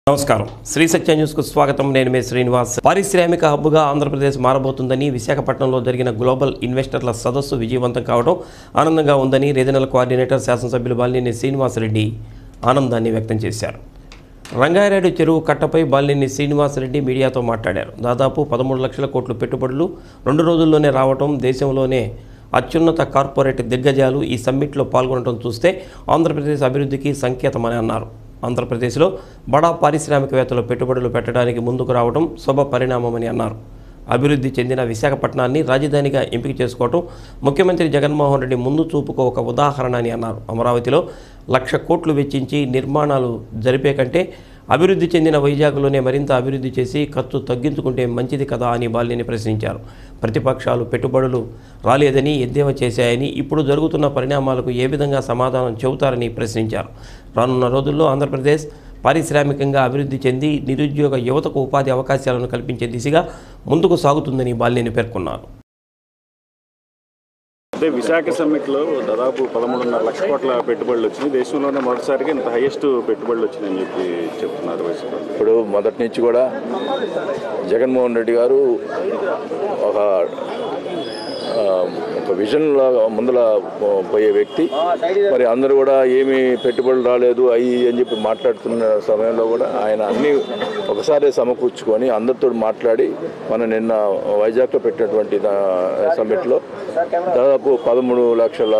నమస్కారం శ్రీ సత్య న్యూస్కు స్వాగతం నేను మీ శ్రీనివాస్ పారిశ్రామిక హబ్గా ఆంధ్రప్రదేశ్ మారబోతుందని విశాఖపట్నంలో జరిగిన గ్లోబల్ ఇన్వెస్టర్ల సదస్సు విజయవంతం కావడం ఆనందంగా ఉందని రీజనల్ కోఆర్డినేటర్ శాసనసభ్యులు బాలినేని శ్రీనివాసరెడ్డి ఆనందాన్ని వ్యక్తం చేశారు రంగారెడ్డి చెరువు కట్టపై బాలినేని శ్రీనివాసరెడ్డి మీడియాతో మాట్లాడారు దాదాపు పదమూడు లక్షల కోట్ల పెట్టుబడులు రెండు రోజుల్లోనే రావటం దేశంలోనే అత్యున్నత కార్పొరేట్ దిగ్గజాలు ఈ సమ్మిట్లో పాల్గొనడం చూస్తే ఆంధ్రప్రదేశ్ అభివృద్ధికి సంకేతమని అన్నారు ఆంధ్రప్రదేశ్లో బడా పారిశ్రామికవేత్తలు పెట్టుబడులు పెట్టడానికి ముందుకు రావడం శుభ పరిణామమని అన్నారు అభివృద్ధి చెందిన విశాఖపట్నాన్ని రాజధానిగా ఎంపిక చేసుకోవటం ముఖ్యమంత్రి జగన్మోహన్ రెడ్డి ముందు చూపుకు ఒక ఉదాహరణ అని అన్నారు అమరావతిలో లక్ష కోట్లు వెచ్చించి నిర్మాణాలు జరిపే కంటే అభివృద్ధి చెందిన వైజాగ్లోనే మరింత అభివృద్ధి చేసి ఖర్చు తగ్గించుకుంటే మంచిది కదా అని బాలిని ప్రశ్నించారు ప్రతిపక్షాలు పెట్టుబడులు రాలేదని ఎద్దేవా చేశాయని ఇప్పుడు జరుగుతున్న పరిణామాలకు ఏ విధంగా సమాధానం చెబుతారని ప్రశ్నించారు రానున్న రోజుల్లో ఆంధ్రప్రదేశ్ పారిశ్రామికంగా అభివృద్ధి చెంది నిరుద్యోగ యువతకు ఉపాధి అవకాశాలను కల్పించే దిశగా ముందుకు సాగుతుందని బాలినేని పేర్కొన్నారు అంటే విశాఖ సమ్మిట్లో దాదాపు పదమూడున్నర లక్ష కోట్ల పెట్టుబడులు వచ్చినాయి దేశంలోనే మొదటిసారిగా ఇంత హైయెస్ట్ పెట్టుబడులు వచ్చినాయని చెప్పి చెప్తున్నారు వైసీపీ ఇప్పుడు మొదటి నుంచి కూడా జగన్మోహన్ రెడ్డి గారు ఒక ఆ, ఒక విజన్ లాగా ముందల పోయే వ్యక్తి మరి అందరూ కూడా ఏమి పెట్టుబడులు రాలేదు అయ్యి అని చెప్పి మాట్లాడుతున్న సమయంలో కూడా ఆయన అన్ని ఒకసారి సమకూర్చుకొని అందరితో మాట్లాడి మన నిన్న వైజాగ్లో పెట్టినటువంటి దా- సమ్మిట్లో దాదాపు పదమూడు లక్షల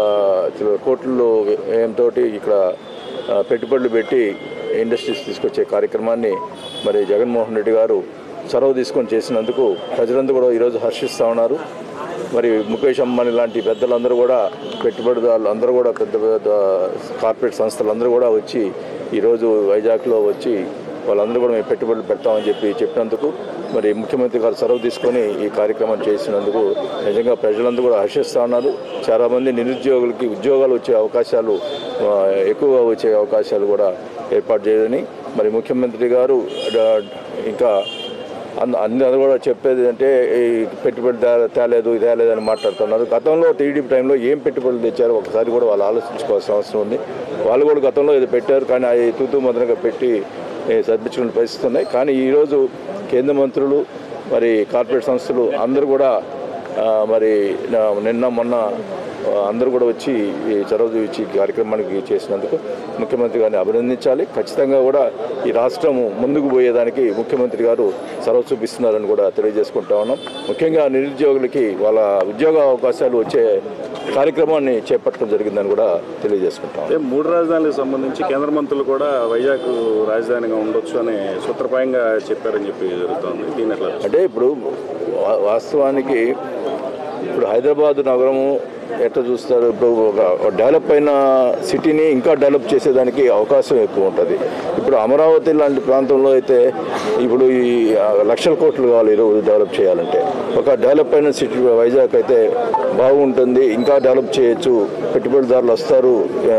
కోట్ల వ్యయంతో ఇక్కడ ఆ, పెట్టుబడులు పెట్టి ఇండస్ట్రీస్ తీసుకొచ్చే కార్యక్రమాన్ని మరి జగన్మోహన్ రెడ్డి గారు చొరవ తీసుకొని చేసినందుకు ప్రజలందరూ కూడా ఈరోజు హర్షిస్తూ ఉన్నారు మరి ముఖేష్ అంబానీ లాంటి పెద్దలందరూ కూడా పెట్టుబడిదారులు అందరూ కూడా పెద్ద పెద్ద కార్పొరేట్ సంస్థలు అందరూ కూడా వచ్చి ఈరోజు వైజాగ్లో వచ్చి వాళ్ళందరూ కూడా మేము పెట్టుబడులు పెడతామని చెప్పి చెప్పినందుకు మరి ముఖ్యమంత్రి గారు చొరవ తీసుకొని ఈ కార్యక్రమం చేసినందుకు నిజంగా ప్రజలందరూ కూడా హర్షిస్తూ ఉన్నారు చాలామంది నిరుద్యోగులకి ఉద్యోగాలు వచ్చే అవకాశాలు ఆ, ఎక్కువగా వచ్చే అవకాశాలు కూడా ఏర్పాటు చేయదని మరి ముఖ్యమంత్రి గారు డా- ఇంకా అంద అందరూ కూడా చెప్పేది అంటే ఈ పెట్టుబడి తే- తేలేదు ఇది తేలేదు అని మాట్లాడుతున్నారు గతంలో టీడీపీ టైంలో ఏం పెట్టుబడులు తెచ్చారో ఒకసారి కూడా వాళ్ళు ఆలోచించుకోవాల్సిన అవసరం ఉంది వాళ్ళు కూడా గతంలో ఇది పెట్టారు కానీ అవి తూతూ మదనగా పెట్టి ఏ, సర్పించుకునే పరిస్థితి ఉన్నాయి కానీ ఈరోజు కేంద్ర మంత్రులు మరి కార్పొరేట్ సంస్థలు అందరూ కూడా ఆ, మరి నా- నిన్న మొన్న ఆ, అందరూ కూడా వచ్చి ఈ చొరవ ఇచ్చి ఈ కార్యక్రమానికి చేసినందుకు ముఖ్యమంత్రి గారిని అభినందించాలి ఖచ్చితంగా కూడా ఈ రాష్ట్రం ముందుకు పోయేదానికి ముఖ్యమంత్రి గారు చొరవ చూపిస్తున్నారని కూడా తెలియజేసుకుంటా ఉన్నాం ముఖ్యంగా నిరుద్యోగులకి వాళ్ళ ఉద్యోగ అవకాశాలు వచ్చే కార్యక్రమాన్ని చేపట్టడం జరిగిందని కూడా తెలియజేసుకుంటాం అంటే మూడు రాజధానులకు సంబంధించి కేంద్ర మంత్రులు కూడా వైజాగ్ రాజధానిగా ఉండొచ్చు అని సూత్రప్రాయంగా చెప్పారని చెప్పి జరుగుతోంది దీని ఎట్లా అంటే ఇప్పుడు వా- వాస్తవానికి ఇప్పుడు హైదరాబాద్ నగరము ఎట్లా చూస్తారు ఇప్పుడు ఒక డెవలప్ అయిన సిటీని ఇంకా డెవలప్ చేసేదానికి అవకాశం ఎక్కువ ఉంటుంది ఇప్పుడు అమరావతి లాంటి ప్రాంతంలో అయితే ఇప్పుడు ఈ ఆ, లక్షల కోట్లు కావాలి ఈరోజు డెవలప్ చేయాలంటే ఒక డెవలప్ అయిన సిటీ వైజాగ్ అయితే బాగుంటుంది ఇంకా డెవలప్ చేయొచ్చు పెట్టుబడిదారులు వస్తారు ఆ,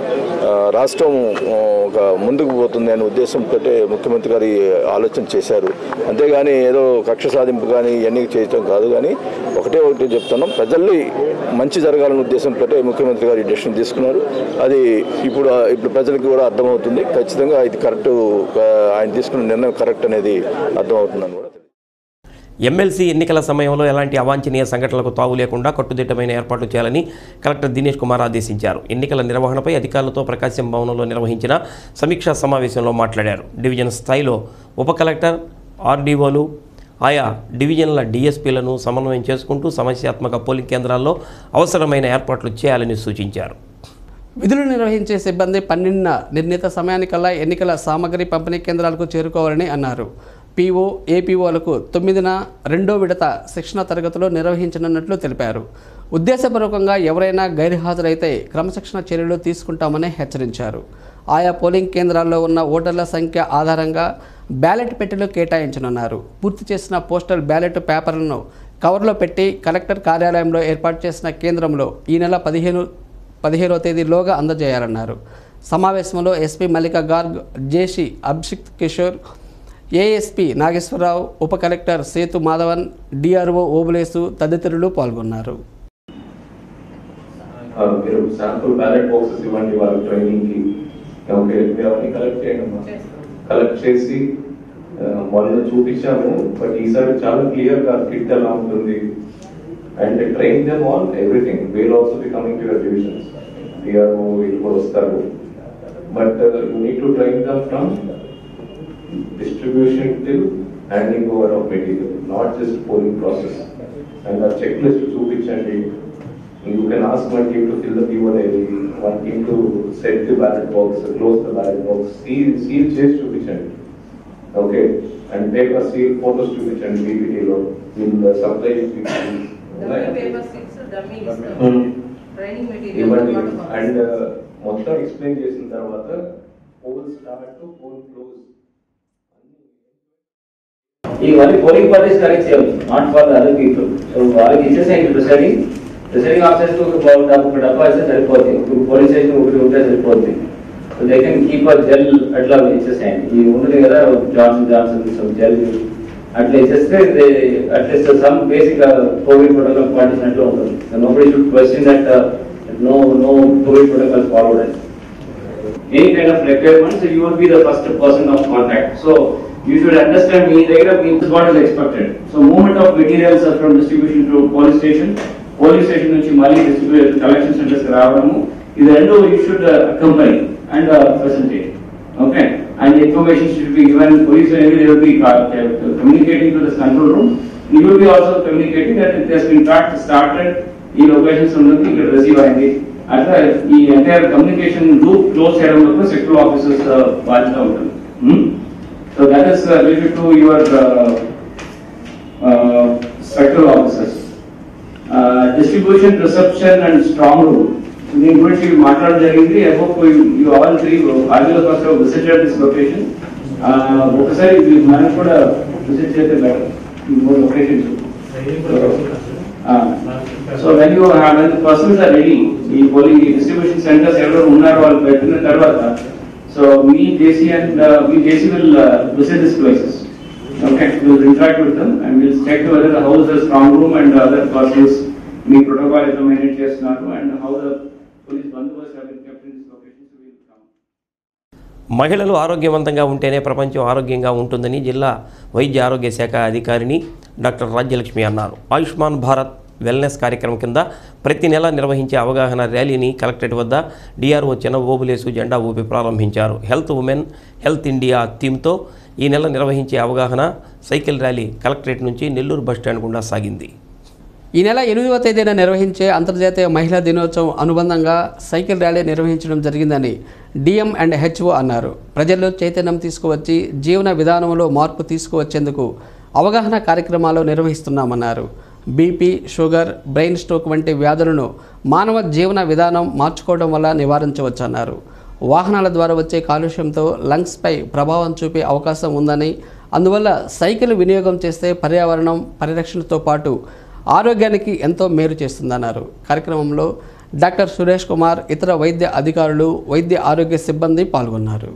ఆ, రాష్ట్రం ఆ, ఒక ముందుకు పోతుంది అనే ఉద్దేశంతో ముఖ్యమంత్రి గారు ఈ ఆలోచన చేశారు అంతేగాని ఏదో కక్ష సాధింపు కానీ ఇవన్నీ చేయటం కాదు కానీ ఒకటే ఒకటి చెప్తున్నాం ప్రజల్ని మంచి జరగాలనే ఉద్దేశంతో ముఖ్యమంత్రి గారు ఈ డెసిషన్ తీసుకున్నారు అది ఇప్పుడు ఇప్పుడు ప్రజలకు కూడా అర్థమవుతుంది ఖచ్చితంగా ఇది కరెక్ట్ ఆయన తీసుకున్న నిర్ణయం కరెక్ట్ అనేది అర్థమవుతుందని కూడా ఎమ్మెల్సీ ఎన్నికల సమయంలో ఎలాంటి అవాంఛనీయ సంఘటనలకు తావు లేకుండా కట్టుదిట్టమైన ఏర్పాట్లు చేయాలని కలెక్టర్ దినేష్ కుమార్ ఆదేశించారు ఎన్నికల నిర్వహణపై అధికారులతో ప్రకాశం భవనంలో నిర్వహించిన సమీక్షా సమావేశంలో మాట్లాడారు డివిజన్ స్థాయిలో ఉప కలెక్టర్ ఆర్డీఓలు ఆయా డివిజన్ల డీఎస్పీలను సమన్వయం చేసుకుంటూ సమస్యాత్మక పోలింగ్ కేంద్రాల్లో అవసరమైన ఏర్పాట్లు చేయాలని సూచించారు విధులు నిర్వహించే సిబ్బంది పన్నెండున నిర్ణీత సమయానికల్లా ఎన్నికల సామగ్రి పంపిణీ కేంద్రాలకు చేరుకోవాలని అన్నారు పీఓ ఏపీఓలకు తొమ్మిదిన రెండో విడత శిక్షణ తరగతులు నిర్వహించనున్నట్లు తెలిపారు ఉద్దేశపూర్వకంగా ఎవరైనా గైర్హాజరైతే క్రమశిక్షణ చర్యలు తీసుకుంటామని హెచ్చరించారు ఆయా పోలింగ్ కేంద్రాల్లో ఉన్న ఓటర్ల సంఖ్య ఆధారంగా బ్యాలెట్ పెట్టెలు కేటాయించనున్నారు పూర్తి చేసిన పోస్టల్ బ్యాలెట్ పేపర్లను కవర్లో పెట్టి కలెక్టర్ కార్యాలయంలో ఏర్పాటు చేసిన కేంద్రంలో ఈ నెల పదిహేను పదిహేనవ తేదీలోగా అందజేయాలన్నారు సమావేశంలో SP Mallika Garg JC Abhishik Kishore ASP Nageswararao ఉప కలెక్టర్ సేతు మాధవన్ డిఆర్ఓ ఓబులేసు తదితరులు పాల్గొన్నారు ఆ, మీరు శాంపుల్ బ్యాలెట్ బాక్సెస్ ఇవ్వండి వాళ్ళ ట్రైనింగ్కి ఓకే మీరు అవన్నీ కలెక్ట్ చేయండి అమ్మా కలెక్ట్ చేసి ఆ, మొన్న చూపించాము బట్ ఈసారి చాలా క్లియర్ గా కిట్ ఎలా ఉంటుంది and train them on everything will also be coming to your divisions PRO వీళ్ళు కూడా వస్తారు but you need to train them from distribution till handing over of material, not just polling process. And our checklist చూపించండి You can ask one team to fill the PO diary, one team to set the ballot box, close the ballot box, seal, seal చేసి చూపించండి okay and paper seal photos చూపించండి పీపీటీలో వీళ్ళు supply dummy paper six dummy ఇస్తాం Hmm. Training material ఇవ్వండి and మొత్తం explain చేసిన తర్వాత poll start to poll close ఇవన్నీ పోలింగ్ పార్టీస్ కరెక్ట్ చేయాలి not for the other people so వాళ్ళకి ఇచ్చేసేయండి ప్రిసైడింగ్ ప్రిసైడింగ్ ఆఫీసర్స్ ఒక డబ్బా ఒక డబ్బా ఇస్తే సరిపోతుంది ఒక పోలీస్ స్టేషన్ ఒకటి ఉంటే సరిపోతుంది so they can keep a gel అట్లా ఇచ్చేసేయండి ఈ ఉంటుంది కదా జాన్సన్ జాన్సన్ సమ్ జెల్ అట్లా ఇచ్చేస్తే at least some basic covid protocol పాటించినట్లు ఉంటుంది no should question that no no covid protocol followed అని any kind of requirements, you will be the first person of contact. So you should understand me there means what is expected. So movement of materials are from distribution to police station, police station నుంచి మళ్ళీ distribution collection centers కి రావడము ఇది రెండు you should uh, accompany and uh, facilitate. Okay, and the information should be given, police maybe they will be uh, communicating to the control room. You will be also communicating that it has been tracked, started, ఈ locations ఉన్నది ఇక్కడ receive అయింది అట్లా ఈ entire communication loop close చేయడంలో sector officers బాధ్యత ఉంటుంది so that is related to your sector officers distribution reception and strong room దీని గురించి మాట్లాడడం జరిగింది I hope you all three ఆర్జీలో ఫస్ట్ విజిటెడ్ దిస్ లొకేషన్ ఒకసారి ఇది మనం కూడా విజిట్ చేస్తే బెటర్ ఈ మూడు locations so when you have when persons are ready ఈ పోలీ డిస్ట్రిబ్యూషన్ సెంటర్స్ ఎవరు ఉన్నారో వాళ్ళు పెట్టిన తర్వాత సో మీ జేసీ అండ్ మీ JC will visit this places okay will interact with them and will check whether the house the strong room and other persons మీ protocol ఎంత మెయింటైన్ చేస్తున్నారు అండ్ హౌ ద పోలీస్ బందోబస్తు have been kept in this locations will come మహిళలు ఆరోగ్యవంతంగా ఉంటేనే ప్రపంచం ఆరోగ్యంగా ఉంటుందని జిల్లా వైద్య ఆరోగ్య శాఖ అధికారిని డాక్టర్ రాజ్యలక్ష్మి అన్నారు ఆయుష్మాన్ భారత్ వెల్నెస్ కార్యక్రమం కింద ప్రతి నెల నిర్వహించే అవగాహన ర్యాలీని కలెక్టరేట్ వద్ద డిఆర్ఓ చెన్న ఓబులేసు జెండా ఊపి ప్రారంభించారు హెల్త్ ఉమెన్ హెల్త్ ఇండియా థీమ్తో ఈ నెల నిర్వహించే అవగాహన సైకిల్ ర్యాలీ కలెక్టరేట్ నుంచి నెల్లూరు బస్టాండ్ గుండా సాగింది ఈ నెల ఎనిమిదవ తేదీన నిర్వహించే అంతర్జాతీయ మహిళా దినోత్సవం అనుబంధంగా సైకిల్ ర్యాలీ నిర్వహించడం జరిగిందని డిఎం అండ్ హెచ్ఓ అన్నారు ప్రజల్లో చైతన్యం తీసుకువచ్చి జీవన విధానంలో మార్పు తీసుకువచ్చేందుకు అవగాహన కార్యక్రమాలు నిర్వహిస్తున్నామన్నారు బీపీ షుగర్ బ్రెయిన్ స్ట్రోక్ వంటి వ్యాధులను మానవ జీవన విధానం మార్చుకోవడం వల్ల నివారించవచ్చన్నారు వాహనాల ద్వారా వచ్చే కాలుష్యంతో లంగ్స్పై ప్రభావం చూపే అవకాశం ఉందని అందువల్ల సైకిల్ వినియోగం చేస్తే పర్యావరణం పరిరక్షణతో పాటు ఆరోగ్యానికి ఎంతో మేలు చేస్తుందన్నారు కార్యక్రమంలో డాక్టర్ సురేష్ కుమార్ ఇతర వైద్య అధికారులు వైద్య ఆరోగ్య సిబ్బంది పాల్గొన్నారు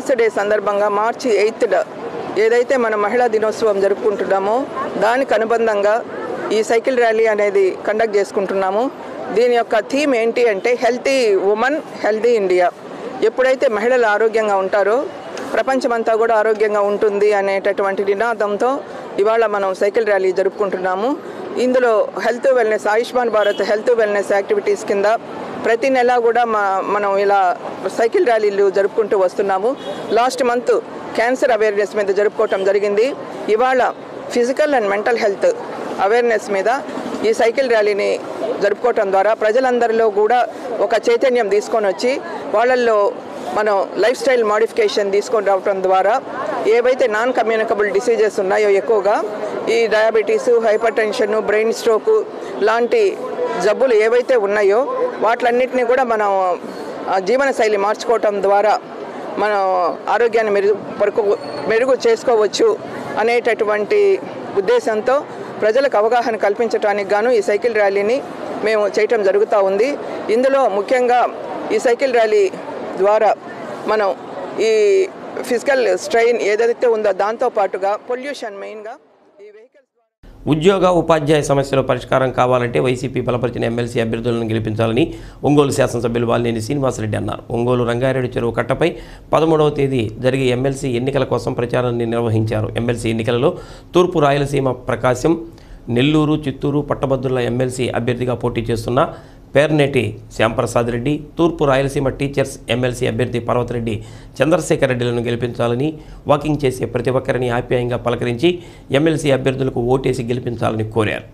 ఉమెన్స్ డే సందర్భంగా మార్చి ఎయిత్ ఏదైతే మన మహిళా దినోత్సవం జరుపుకుంటున్నామో దానికి అనుబంధంగా ఈ సైకిల్ ర్యాలీ అనేది కండక్ట్ చేసుకుంటున్నాము దీని యొక్క థీమ్ ఏంటి అంటే హెల్తీ ఉమెన్ హెల్తీ ఇండియా ఎప్పుడైతే మహిళలు ఆరోగ్యంగా ఉంటారో ప్రపంచమంతా కూడా ఆరోగ్యంగా ఉంటుంది అనేటటువంటి నినాదంతో ఇవాళ మనం సైకిల్ ర్యాలీ జరుపుకుంటున్నాము ఇందులో health wellness Ayushman Bharat health wellness activities కింద ప్రతి నెల కూడా మా మనం ఇలా సైకిల్ ర్యాలీలు జరుపుకుంటూ వస్తున్నాము లాస్ట్ మంత్ క్యాన్సర్ అవేర్నెస్ మీద జరుపుకోవటం జరిగింది ఇవాళ physical and mental health awareness మీద ఈ సైకిల్ ర్యాలీని జరుపుకోవటం ద్వారా ప్రజలందరిలో కూడా ఒక చైతన్యం తీసుకొని వచ్చి వాళ్ళల్లో మనం లైఫ్ స్టైల్ మాడిఫికేషన్ తీసుకొని రావటం ద్వారా ఏవైతే నాన్ కమ్యూనికబుల్ డిసీజెస్ ఉన్నాయో ఎక్కువగా ఈ diabetes hypertension brain stroke లాంటి జబ్బులు ఏవైతే ఉన్నాయో వాటిలన్నింటినీ కూడా మనం ఆ, జీవనశైలి మార్చుకోవటం ద్వారా మనం ఆరోగ్యాన్ని మెరుగు పరుకు మెరుగు చేసుకోవచ్చు అనేటటువంటి ఉద్దేశంతో ప్రజలకు అవగాహన కల్పించడానికి గాను ఈ సైకిల్ ర్యాలీని మేము చేయటం జరుగుతూ ఉంది ఇందులో ముఖ్యంగా ఈ సైకిల్ ర్యాలీ ద్వారా మనం ఈ ఫిజికల్ స్ట్రెయిన్ ఏదైతే ఉందో దాంతో పాటుగా పొల్యూషన్ మెయిన్గా ఈ వెహికల్స్ ఉద్యోగ ఉపాధ్యాయ సమస్యల పరిష్కారం కావాలంటే వైసీపీ బలపరిచిన ఎమ్మెల్సీ అభ్యర్థులను గెలిపించాలని ఒంగోలు శాసనసభ్యులు వాలినేని శ్రీనివాసరెడ్డి అన్నారు ఒంగోలు రంగారెడ్డి చెరువు కట్టపై పదమూడవ తేదీ జరిగే ఎమ్మెల్సీ ఎన్నికల కోసం ప్రచారాన్ని నిర్వహించారు ఎమ్మెల్సీ ఎన్నికలలో తూర్పు రాయలసీమ ప్రకాశం నెల్లూరు చిత్తూరు పట్టభద్రుల ఎమ్మెల్సీ అభ్యర్థిగా పోటీ చేస్తున్న పేర్నేటి శ్యాంప్రసాద్ రెడ్డి తూర్పు రాయలసీమ టీచర్స్ ఎమ్మెల్సీ అభ్యర్థి పర్వతరెడ్డి చంద్రశేఖర్ రెడ్డిలను గెలిపించాలని వాకింగ్ చేసే ప్రతి ఒక్కరిని ఆప్యాయంగా పలకరించి ఎమ్మెల్సీ అభ్యర్థులకు ఓటేసి గెలిపించాలని కోరారు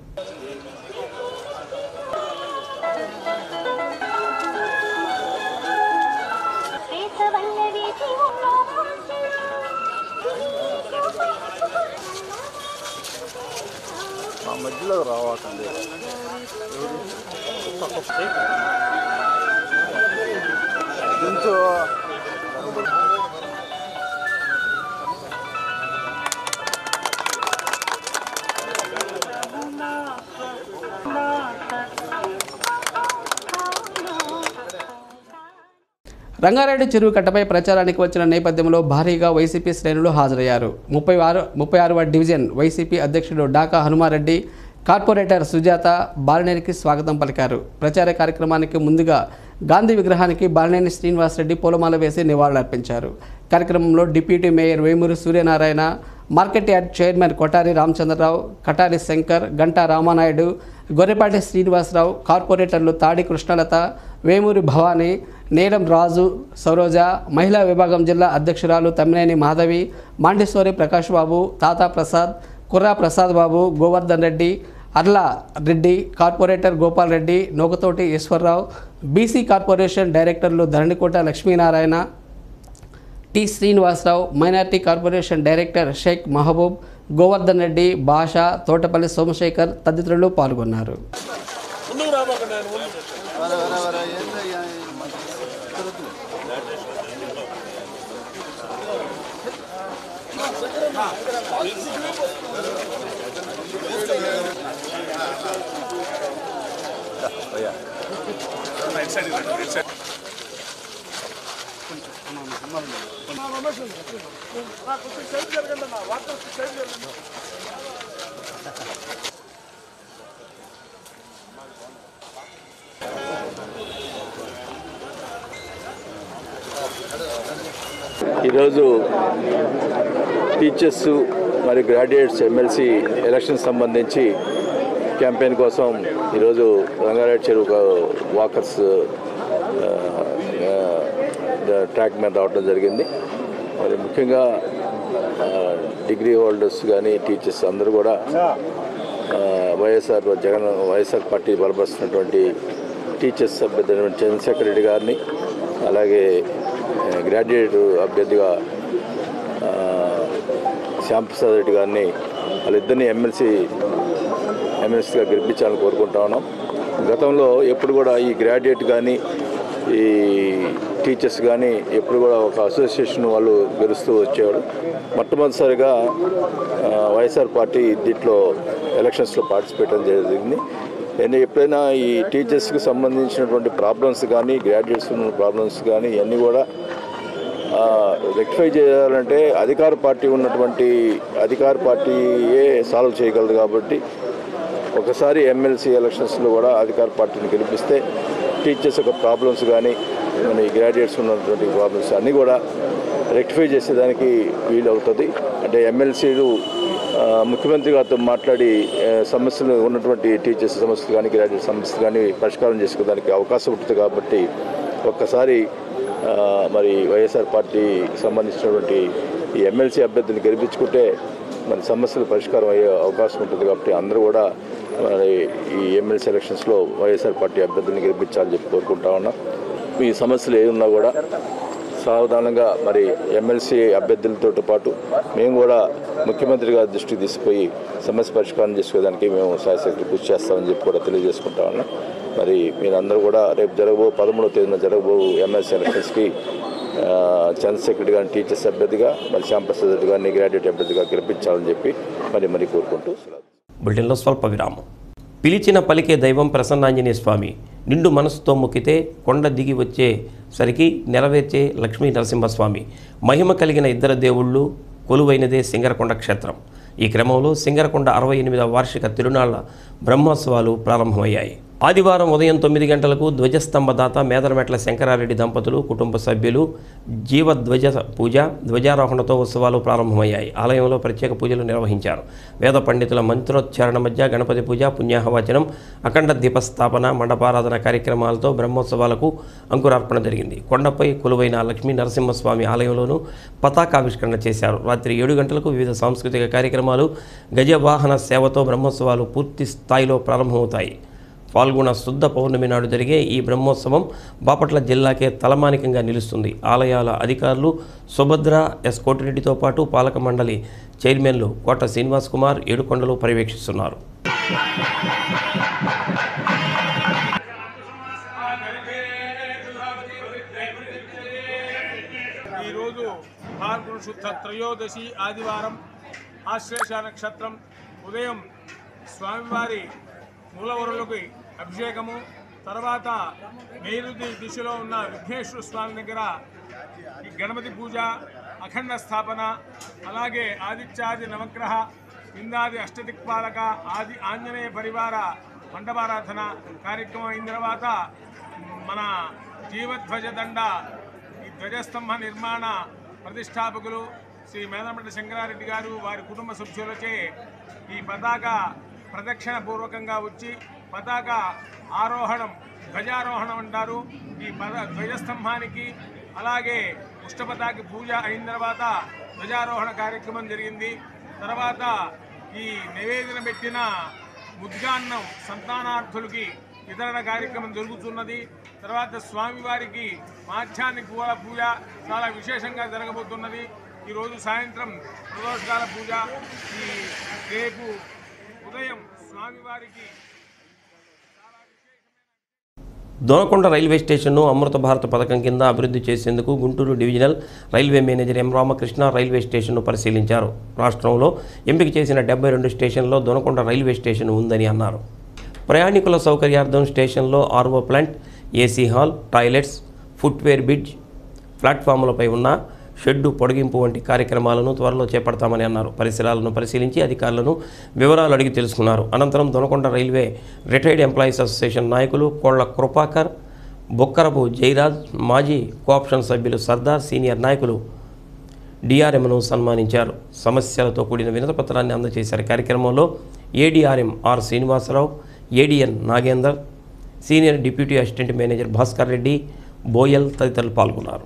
మా మధ్యలో రావకండి కొంచెం రంగారెడ్డి చెరువు కట్టపై ప్రచారానికి వచ్చిన నేపథ్యంలో భారీగా వైసీపీ శ్రేణులు హాజరయ్యారు ముప్పై ఆరు ముప్పై ఆరవ డివిజన్ వైసీపీ అధ్యక్షుడు డాకా హనుమారెడ్డి కార్పొరేటర్ సుజాత బాలినేనికి స్వాగతం పలికారు ప్రచార కార్యక్రమానికి ముందుగా గాంధీ విగ్రహానికి బాలినేని శ్రీనివాసరెడ్డి పూలమాల వేసి నివాళులర్పించారు కార్యక్రమంలో deputy mayor Vemuri Suryanarayana market yard chairman Kotari Ramachandrarao Katari Shankar Ganta Ramanaidu Gorrepati Srinivasarao కార్పొరేటర్లు తాడి కృష్ణలత వేమూరి భవానీ నీలం రాజు సరోజ మహిళా విభాగం జిల్లా అధ్యక్షురాలు Tammineni Madhavi మాండేశ్వరి Prakash Babu Tata Prasad Kurra Prasad Babu Govardhan Reddy Arla Reddy corporator Gopal Reddy Nokathoti Eswararao BC corporation డైరెక్టర్లు Dharanikota Lakshminarayana T Srinivasarao minority corporation director Sheikh Mahaboob Govardhan Reddy Basha Thotapalli Somasekhar తదితరులు పాల్గొన్నారు ఈరోజు టీచర్స్ మరియు గ్రాడ్యుయేట్స్ ఎమ్మెల్సీ ఎలక్షన్ సంబంధించి క్యాంపెయిన్ కోసం ఈరోజు రంగారెడ్డి చెరువు వాకర్స్ ఆ, ఆ, ట్రాక్ మీద రావడం జరిగింది మరి ముఖ్యంగా ఆ, డిగ్రీ హోల్డర్స్ కానీ టీచర్స్ అందరూ కూడా ఆ, వైఎస్ఆర్ జగన్ వైఎస్ఆర్ పార్టీ బలపరుస్తున్నటువంటి టీచర్స్ అభ్యర్థి చంద్రశేఖర్ రెడ్డి గారిని అలాగే ఆ, గ్రాడ్యుయేట్ అభ్యర్థిగా ఆ, శ్యాంప్రసాద్ రెడ్డి గారిని వాళ్ళిద్దరిని ఎమ్మెల్సీ ఎమ్మెల్సీగా గెలిపించాలని కోరుకుంటా ఉన్నాం గతంలో ఎప్పుడు కూడా ఈ గ్రాడ్యుయేట్ కానీ ఈ టీచర్స్ కానీ ఎప్పుడు కూడా ఒక అసోసియేషన్ వాళ్ళు గెలుస్తూ వచ్చేవాడు మొట్టమొదటిసారిగా ఆ, వైఎస్ఆర్ పార్టీ దీంట్లో ఎలక్షన్స్లో పార్టిసిపేట్ చేయడం జరిగింది నేను ఎప్పుడైనా ఈ టీచర్స్కి సంబంధించినటువంటి ప్రాబ్లమ్స్ కానీ గ్రాడ్యుయేట్స్ ఉన్న ప్రాబ్లమ్స్ కానీ ఇవన్నీ కూడా రెక్టిఫై చేయాలంటే అధికార పార్టీ ఉన్నటువంటి అధికార పార్టీయే సాల్వ్ చేయగలదు కాబట్టి ఒకసారి ఎమ్మెల్సీ ఎలక్షన్స్లో కూడా అధికార పార్టీని గెలిపిస్తే టీచర్స్ యొక్క ప్రాబ్లమ్స్ కానీ మన గ్రాడ్యుయేట్స్ ఉన్నటువంటి ప్రాబ్లమ్స్ అన్నీ కూడా రెక్టిఫై చేసేదానికి వీలు అవుతుంది అంటే ఎమ్మెల్సీలు ఆ, ముఖ్యమంత్రి గారితో మాట్లాడి ఆ, సమస్యలు ఉన్నటువంటి టీచర్స్ సమస్యలు కానీ గ్రాడ్యుయేట్ సమస్యలు కానీ పరిష్కారం చేసుకోవడానికి అవకాశం ఉంటుంది కాబట్టి ఒక్కసారి ఆ, మరి వైఎస్ఆర్ పార్టీకి సంబంధించినటువంటి ఈ ఎమ్మెల్సీ అభ్యర్థిని గెలిపించుకుంటే మరి సమస్యలు పరిష్కారం అయ్యే అవకాశం ఉంటుంది కాబట్టి అందరూ కూడా మరి ఈ ఎమ్మెల్సీ ఎలక్షన్స్లో వైఎస్ఆర్ పార్టీ అభ్యర్థిని గెలిపించాలని చెప్పి కోరుకుంటా ఉన్నాం ఈ సమస్యలు ఏమున్నా కూడా సావధానంగా మరి ఎమ్మెల్సీ అభ్యర్థులతో పాటు మేము కూడా ముఖ్యమంత్రి గారి దృష్టికి తీసుకుపోయి సమస్య పరిష్కారం చేసుకోవడానికి మేము శాయశక్తి కృషి చేస్తామని చెప్పి కూడా తెలియజేసుకుంటా ఉన్నాం మరి మీరందరూ కూడా రేపు జరగబో పదమూడవ తేదీన జరగబో ఎమ్మెల్సీ ఎలక్షన్స్కి ఆ, చంద్రశేఖర్ గారిని టీచర్స్ అభ్యర్థిగా మరి శ్యాంప్రసాద్ రెడ్డి గారిని గ్రాడ్యుయేట్ అభ్యర్థిగా గెలిపించాలని చెప్పి మరి మరి కోరుకుంటూ సెలవు. బులెటిన్లో స్వల్ప విరామం పిలిచిన పలికే దైవం ప్రసన్నాంజనేయ స్వామి నిండు మనసుతో మొక్కితే కొండ దిగి వచ్చేసరికి నెరవేర్చే లక్ష్మీ నరసింహస్వామి మహిమ కలిగిన ఇద్దరు దేవుళ్ళు కొలువైనదే సింగరకొండ క్షేత్రం ఈ క్రమంలో సింగరకొండ అరవై ఎనిమిదవ వార్షిక తిరునాళ్ల బ్రహ్మోత్సవాలు ప్రారంభమయ్యాయి ఆదివారం ఉదయం తొమ్మిది గంటలకు ధ్వజస్తంభదాత మేదరమెట్ల శంకరారెడ్డి దంపతులు కుటుంబ సభ్యులు జీవధ్వజ పూజ ధ్వజారోహణతో ఉత్సవాలు ప్రారంభమయ్యాయి ఆలయంలో ప్రత్యేక పూజలు నిర్వహించారు వేద పండితుల మంత్రోచ్చారణ మధ్య గణపతి పూజ పుణ్యాహవచనం అఖండ దీపస్థాపన మండపారాధన కార్యక్రమాలతో బ్రహ్మోత్సవాలకు అంకురార్పణ జరిగింది కొండపై కొలువైన లక్ష్మీ నరసింహస్వామి ఆలయంలోనూ పతాకావిష్కరణ చేశారు రాత్రి ఏడు గంటలకు వివిధ సాంస్కృతిక కార్యక్రమాలు గజవాహన సేవతో బ్రహ్మోత్సవాలు పూర్తి స్థాయిలో ప్రారంభమవుతాయి పాల్గొన శుద్ధ పౌర్ణమి నాడు జరిగే ఈ బ్రహ్మోత్సవం బాపట్ల జిల్లాకే తలమానికంగా నిలుస్తుంది ఆలయాల అధికారులు సుభద్ర ఎస్ కోటిరెడ్డితో పాటు పాలక మండలి చైర్మన్లు కోట శ్రీనివాస్ కుమార్ ఏడుకొండలు పర్యవేక్షిస్తున్నారు ఈరోజు ఫాల్గుణ శుద్ధ త్రయోదశి ఆదివారం ఆశ్లేష నక్షత్రం ఉదయం స్వామివారి మూలవరులకి అభిషేకము తర్వాత నైరుతి దిశలో ఉన్న విఘ్నేశ్వర స్వామి దగ్గర ఈ గణపతి పూజ అఖండ స్థాపన అలాగే ఆదిత్యాది నవగ్రహ ఇందాది అష్టదిక్పాలక ఆది ఆంజనేయ పరివార మండపారాధన కార్యక్రమం అయిన తర్వాత మన జీవధ్వజ దండ ఈ ధ్వజస్తంభ నిర్మాణ ప్రతిష్టాపకులు శ్రీ మేదమట శంకరారెడ్డి గారు వారి కుటుంబ సభ్యులచే ఈ పతాక ప్రదక్షిణ పూర్వకంగా వచ్చి పతాక ఆరోహణం ధ్వజారోహణం అంటారు ఈ పద ధ్వజస్తంభానికి అలాగే పుష్టపతాకి పూజ అయిన తర్వాత ధ్వజారోహణ కార్యక్రమం జరిగింది తర్వాత ఈ నివేదన పెట్టిన ముద్గాన్నం సంతానార్థులకి వితరణ కార్యక్రమం జరుగుతున్నది తర్వాత స్వామివారికి మాధ్యాన్ని పూల పూజ చాలా విశేషంగా జరగబోతున్నది ఈరోజు సాయంత్రం ప్రదోషకాల పూజ ఈ రేపు ఉదయం స్వామివారికి దోనకొండ రైల్వే స్టేషన్ను అమృత భారత్ పథకం కింద అభివృద్ధి చేసేందుకు Guntur divisional railway manager M Ramakrishna railway స్టేషన్ను పరిశీలించారు రాష్ట్రంలో ఎంపిక చేసిన డెబ్బై రెండు స్టేషన్లో దోనకొండ రైల్వే స్టేషన్ ఉందని అన్నారు ప్రయాణికుల సౌకర్యార్థం స్టేషన్లో RO plant AC hall toilets foot over bridge ప్లాట్ఫామ్లపై ఉన్న షెడ్డు పొడిగింపు వంటి కార్యక్రమాలను త్వరలో చేపడతామని అన్నారు పరిసరాలను పరిశీలించి అధికారులను వివరాలు అడిగి తెలుసుకున్నారు అనంతరం Donakonda railway retired employees association నాయకులు కోళ్ల కృపాకర్ బొక్కరపు జయరాజ్ మాజీ కోఆప్షన్ సభ్యులు సర్దార్ సీనియర్ నాయకులు డిఆర్ఎంను సన్మానించారు సమస్యలతో కూడిన వినతపత్రాన్ని అందజేశారు కార్యక్రమంలో ADRM R Srinivasarao ADN Nagender senior deputy assistant manager Bhaskar Reddy Boyal తదితరులు పాల్గొన్నారు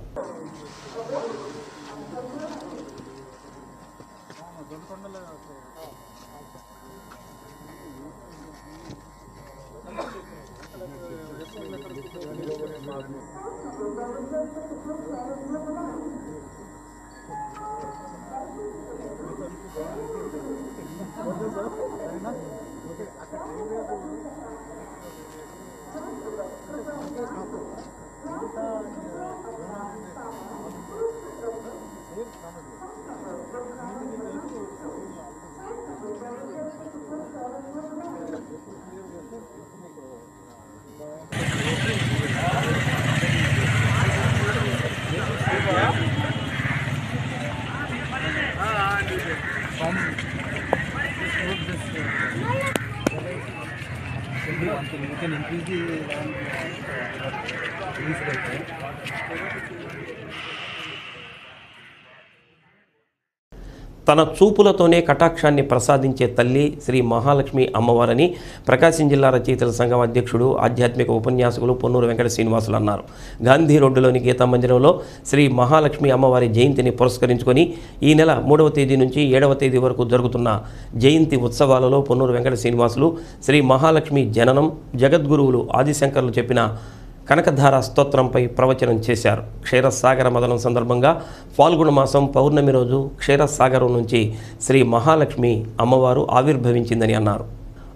తన చూపులతోనే కటాక్షాన్ని ప్రసాదించే తల్లి శ్రీ మహాలక్ష్మి అమ్మవారని ప్రకాశం జిల్లా రచయితల సంఘం అధ్యక్షుడు ఆధ్యాత్మిక ఉపన్యాసకులు పొన్నూరు వెంకట శ్రీనివాసులు అన్నారు గాంధీ రోడ్డులోని గీతా మందిరంలో శ్రీ మహాలక్ష్మి అమ్మవారి జయంతిని పురస్కరించుకొని ఈ నెల మూడవ తేదీ నుంచి ఏడవ తేదీ వరకు జరుగుతున్న జయంతి ఉత్సవాలలో పొన్నూరు వెంకట శ్రీనివాసులు శ్రీ మహాలక్ష్మి జననం జగద్గురువులు ఆదిశంకర్లు చెప్పిన కనకధార స్తోత్రంపై ప్రవచనం చేశారు క్షీరసాగర మదనం సందర్భంగా ఫాల్గుణ మాసం పౌర్ణమి రోజు క్షీరసాగరం నుంచి శ్రీ మహాలక్ష్మి అమ్మవారు ఆవిర్భవించిందని అన్నారు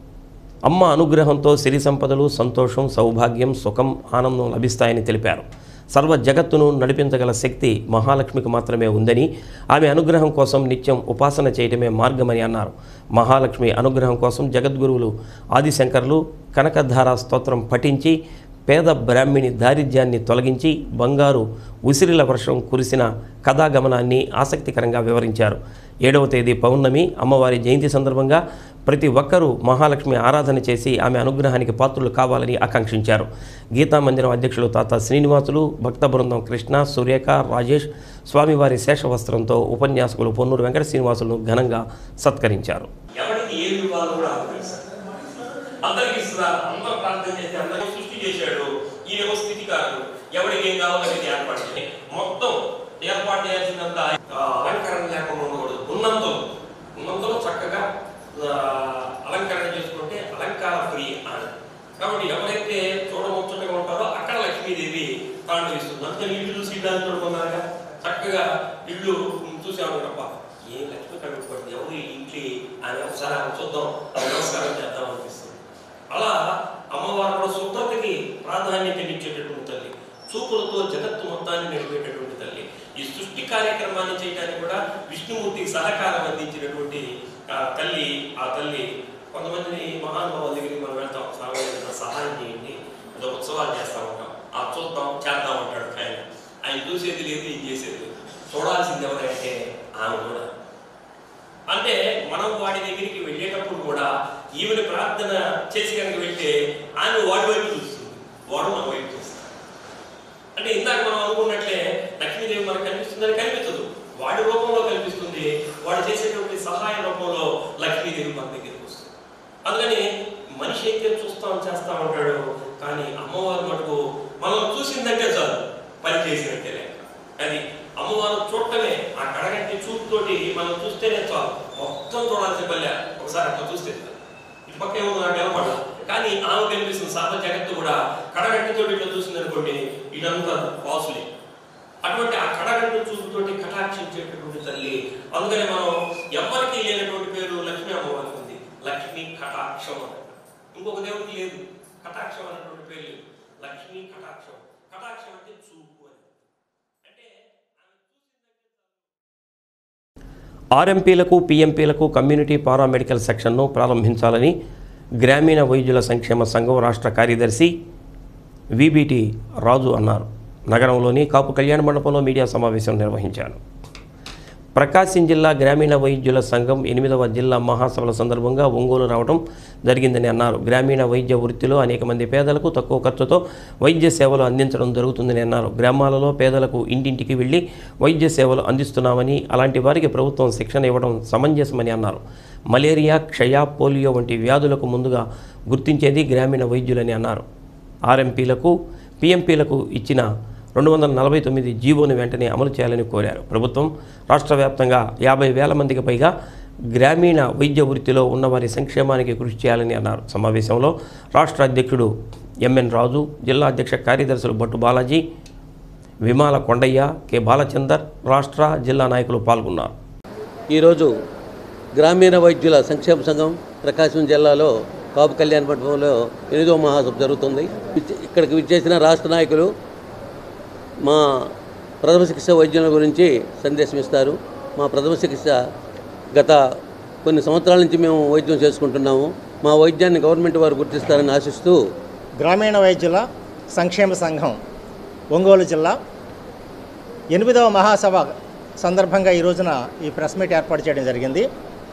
అమ్మ అనుగ్రహంతో సిరి సంపదలు సంతోషం సౌభాగ్యం సుఖం ఆనందం లభిస్తాయని తెలిపారు సర్వ జగత్తును నడిపించగల శక్తి మహాలక్ష్మికి మాత్రమే ఉందని ఆమె అనుగ్రహం కోసం నిత్యం ఉపాసన చేయటమే మార్గమని అన్నారు మహాలక్ష్మి అనుగ్రహం కోసం జగద్గురువులు ఆదిశంకర్లు కనకధార స్తోత్రం పఠించి పేద బ్రాహ్మిణి దారిద్ర్యాన్ని తొలగించి బంగారు ఉసిరిల వర్షం కురిసిన కథాగమనాన్ని ఆసక్తికరంగా వివరించారు ఏడవ తేదీ పౌర్ణమి అమ్మవారి జయంతి సందర్భంగా ప్రతి ఒక్కరూ మహాలక్ష్మి ఆరాధన చేసి ఆమె అనుగ్రహానికి పాత్రులు కావాలని ఆకాంక్షించారు గీతా మందిరం అధ్యక్షులు తాత శ్రీనివాసులు భక్త బృందం కృష్ణ సురేఖ రాజేష్ స్వామివారి శేషవస్త్రంతో ఉపన్యాసకులు పొన్నూరు వెంకట శ్రీనివాసులను ఘనంగా సత్కరించారు ఎవరికి ఏమి ఇవ్వాలో కూడా ఆమెకు తెలుసు అందరికి ఇస్తున్నారు అందరూ ప్రార్థన చేసి అందరికీ సృష్టి చేశాడు ఈయన స్థితికారుడు ఎవరికి ఏం కావాలో అది ఏర్పాటు చేయాలి మొత్తం ఏర్పాటు చేయాల్సినంత ఆ, అలంకరణ లేకుండా ఉండకూడదు ఉన్నంతలో ఉన్నంతలో చక్కగా ఆ, అలంకరణ చేసుకుంటే అలంకార ఫ్రీ అని కాబట్టి ఎవరైతే చూడముచ్చటగా ఉంటారో అక్కడ లక్ష్మీదేవి తాండవిస్తుంది అందుకని ఇల్లు చూసి ఇల్లు చూడుకున్నారుగా చక్కగా ఇల్లు చూసాము తప్ప ఏ లక్ష్మి కనుక్కోండి ఎవరు ఈ ఇంటి అని ఒకసారి ఆమె చూద్దాం నమస్కారం చేద్దాం అనిపిస్తుంది అలా అమ్మవారు కూడా శుభ్రతకి ప్రాధాన్యత ఇచ్చేటటువంటి తల్లి చూపులతో జగత్తు మొత్తాన్ని నడిపేటటువంటి తల్లి ఈ సృష్టి కార్యక్రమాన్ని చేయడానికి కూడా విష్ణుమూర్తికి సహకారం అందించినటువంటి ఆ తల్లి ఆ తల్లి కొంతమందిని మహానుభావుల దగ్గరికి మనం వెళ్తాం స్వామి ఏదైనా సహాయం చేయండి ఏదో ఉత్సవాలు చేస్తా ఉంటాం ఆ చూద్దాం చేద్దాం అంటాడు ఆయన ఆయన చూసేది లేదు ఏం చేసేది లేదు చూడాల్సింది ఎవరంటే ఆమె కూడా అంటే మనం వాడి దగ్గరికి వెళ్ళేటప్పుడు కూడా ఈమెను ప్రార్థన చేసి కనుక వెళ్తే ఆమె వాడి వైపు చూస్తుంది వాడు మన వైపు చూస్తాడు అంటే ఇందాక మనం అనుకున్నట్లే లక్ష్మీదేవి మనకు కనిపిస్తుందని కనిపించదు వాడి రూపంలో కనిపిస్తుంది వాడు చేసేటువంటి సహాయ రూపంలో లక్ష్మీదేవి మన దగ్గరికి వస్తుంది అందుకని మనిషి అయితే చూస్తాం చేస్తా ఉంటాడు కానీ అమ్మవారు మటుకు మనం చూసిందంటే చాలు పని చేసినట్టే లెక్క అది అమ్మవారు చూడటమే ఆ కడగంటి చూపుతోటి మనం చూస్తేనే చాలు మొత్తం చూడాల్సిన పల్లె ఒకసారి అట్లా చూస్తే చాలు. ఇటు పక్క ఏమో నాకు కనపడదు కానీ ఆమె కనిపిస్తుంది సర్వ జగత్తు కూడా కడగంటితోటి ఇట్లా చూసింది అనుకోండి ఇదంతా వాసులే అటువంటి ఆ కడగంటి చూపుతోటి కటాక్షించేటటువంటి తల్లి అందుకని మనం ఎవరికి లేనటువంటి పేరు లక్ష్మీ అమ్మవారికి ఉంది లక్ష్మీ కటాక్షం అని ఇంకొక దేవుడికి లేదు కటాక్షం అనేటువంటి పేరు లేదు లక్ష్మీ కటాక్షం కటాక్షం అంటే చూపు అని అంటే ఆర్ఎంపీలకు పీఎంపీలకు కమ్యూనిటీ పారామెడికల్ సెక్షన్ను ప్రారంభించాలని గ్రామీణ వైద్యుల సంక్షేమ సంఘం రాష్ట్ర కార్యదర్శి విబిటి రాజు అన్నారు నగరంలోని కాపు కళ్యాణ మండపంలో మీడియా సమావేశం నిర్వహించారు ప్రకాశం జిల్లా గ్రామీణ వైద్యుల సంఘం ఎనిమిదవ జిల్లా మహాసభల సందర్భంగా ఒంగోలు రావడం జరిగిందని అన్నారు గ్రామీణ వైద్య వృత్తిలో అనేక మంది పేదలకు తక్కువ ఖర్చుతో వైద్య సేవలు అందించడం జరుగుతుందని అన్నారు గ్రామాలలో పేదలకు ఇంటింటికి వెళ్లి వైద్య సేవలు అందిస్తున్నామని అలాంటి వారికి ప్రభుత్వం శిక్షణ ఇవ్వడం సమంజసమని అన్నారు మలేరియా క్షయ పోలియో వంటి వ్యాధులకు ముందుగా గుర్తించేది గ్రామీణ వైద్యులని అన్నారు ఆర్ఎంపీలకు పిఎంపీలకు ఇచ్చిన రెండు వందల నలభై తొమ్మిది జీవోను వెంటనే అమలు చేయాలని కోరారు ప్రభుత్వం రాష్ట్ర వ్యాప్తంగా యాభై వేల మందికి పైగా గ్రామీణ వైద్య వృత్తిలో ఉన్నవారి సంక్షేమానికి కృషి చేయాలని అన్నారు సమావేశంలో రాష్ట్ర అధ్యక్షుడు ఎంఎన్ రాజు జిల్లా అధ్యక్ష కార్యదర్శులు భట్టు బాలాజీ విమాల కొండయ్య కె బాలచందర్ రాష్ట్ర జిల్లా నాయకులు పాల్గొన్నారు ఈరోజు గ్రామీణ వైద్యుల సంక్షేమ సంఘం ప్రకాశం జిల్లాలో కాపు కళ్యాణ మండపంలో ఎనిమిదో మహాసభ జరుగుతుంది విచ్- ఇక్కడికి విచ్చేసిన రాష్ట్ర నాయకులు మా ప్రథమ చికిత్స వైద్యుల గురించి సందేశం ఇస్తారు మా ప్రథమ చికిత్స గత కొన్ని సంవత్సరాల నుంచి మేము వైద్యం చేసుకుంటున్నాము మా వైద్యాన్ని గవర్నమెంట్ వారు గుర్తిస్తారని ఆశిస్తూ గ్రామీణ వైద్యుల సంక్షేమ సంఘం ఒంగోలు జిల్లా ఎనిమిదవ మహాసభ సందర్భంగా ఈ రోజున ఈ ప్రెస్ మీట్ ఏర్పాటు చేయడం జరిగింది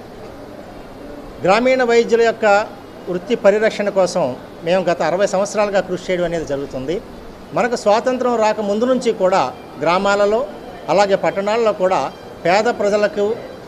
గ్రామీణ వైద్యుల యొక్క వృత్తి పరిరక్షణ కోసం మేము గత అరవై సంవత్సరాలుగా కృషి చేయడం అనేది జరుగుతుంది మనకు స్వాతంత్రం రాక ముందు నుంచి కూడా గ్రామాలలో అలాగే పట్టణాలలో కూడా పేద ప్రజలకు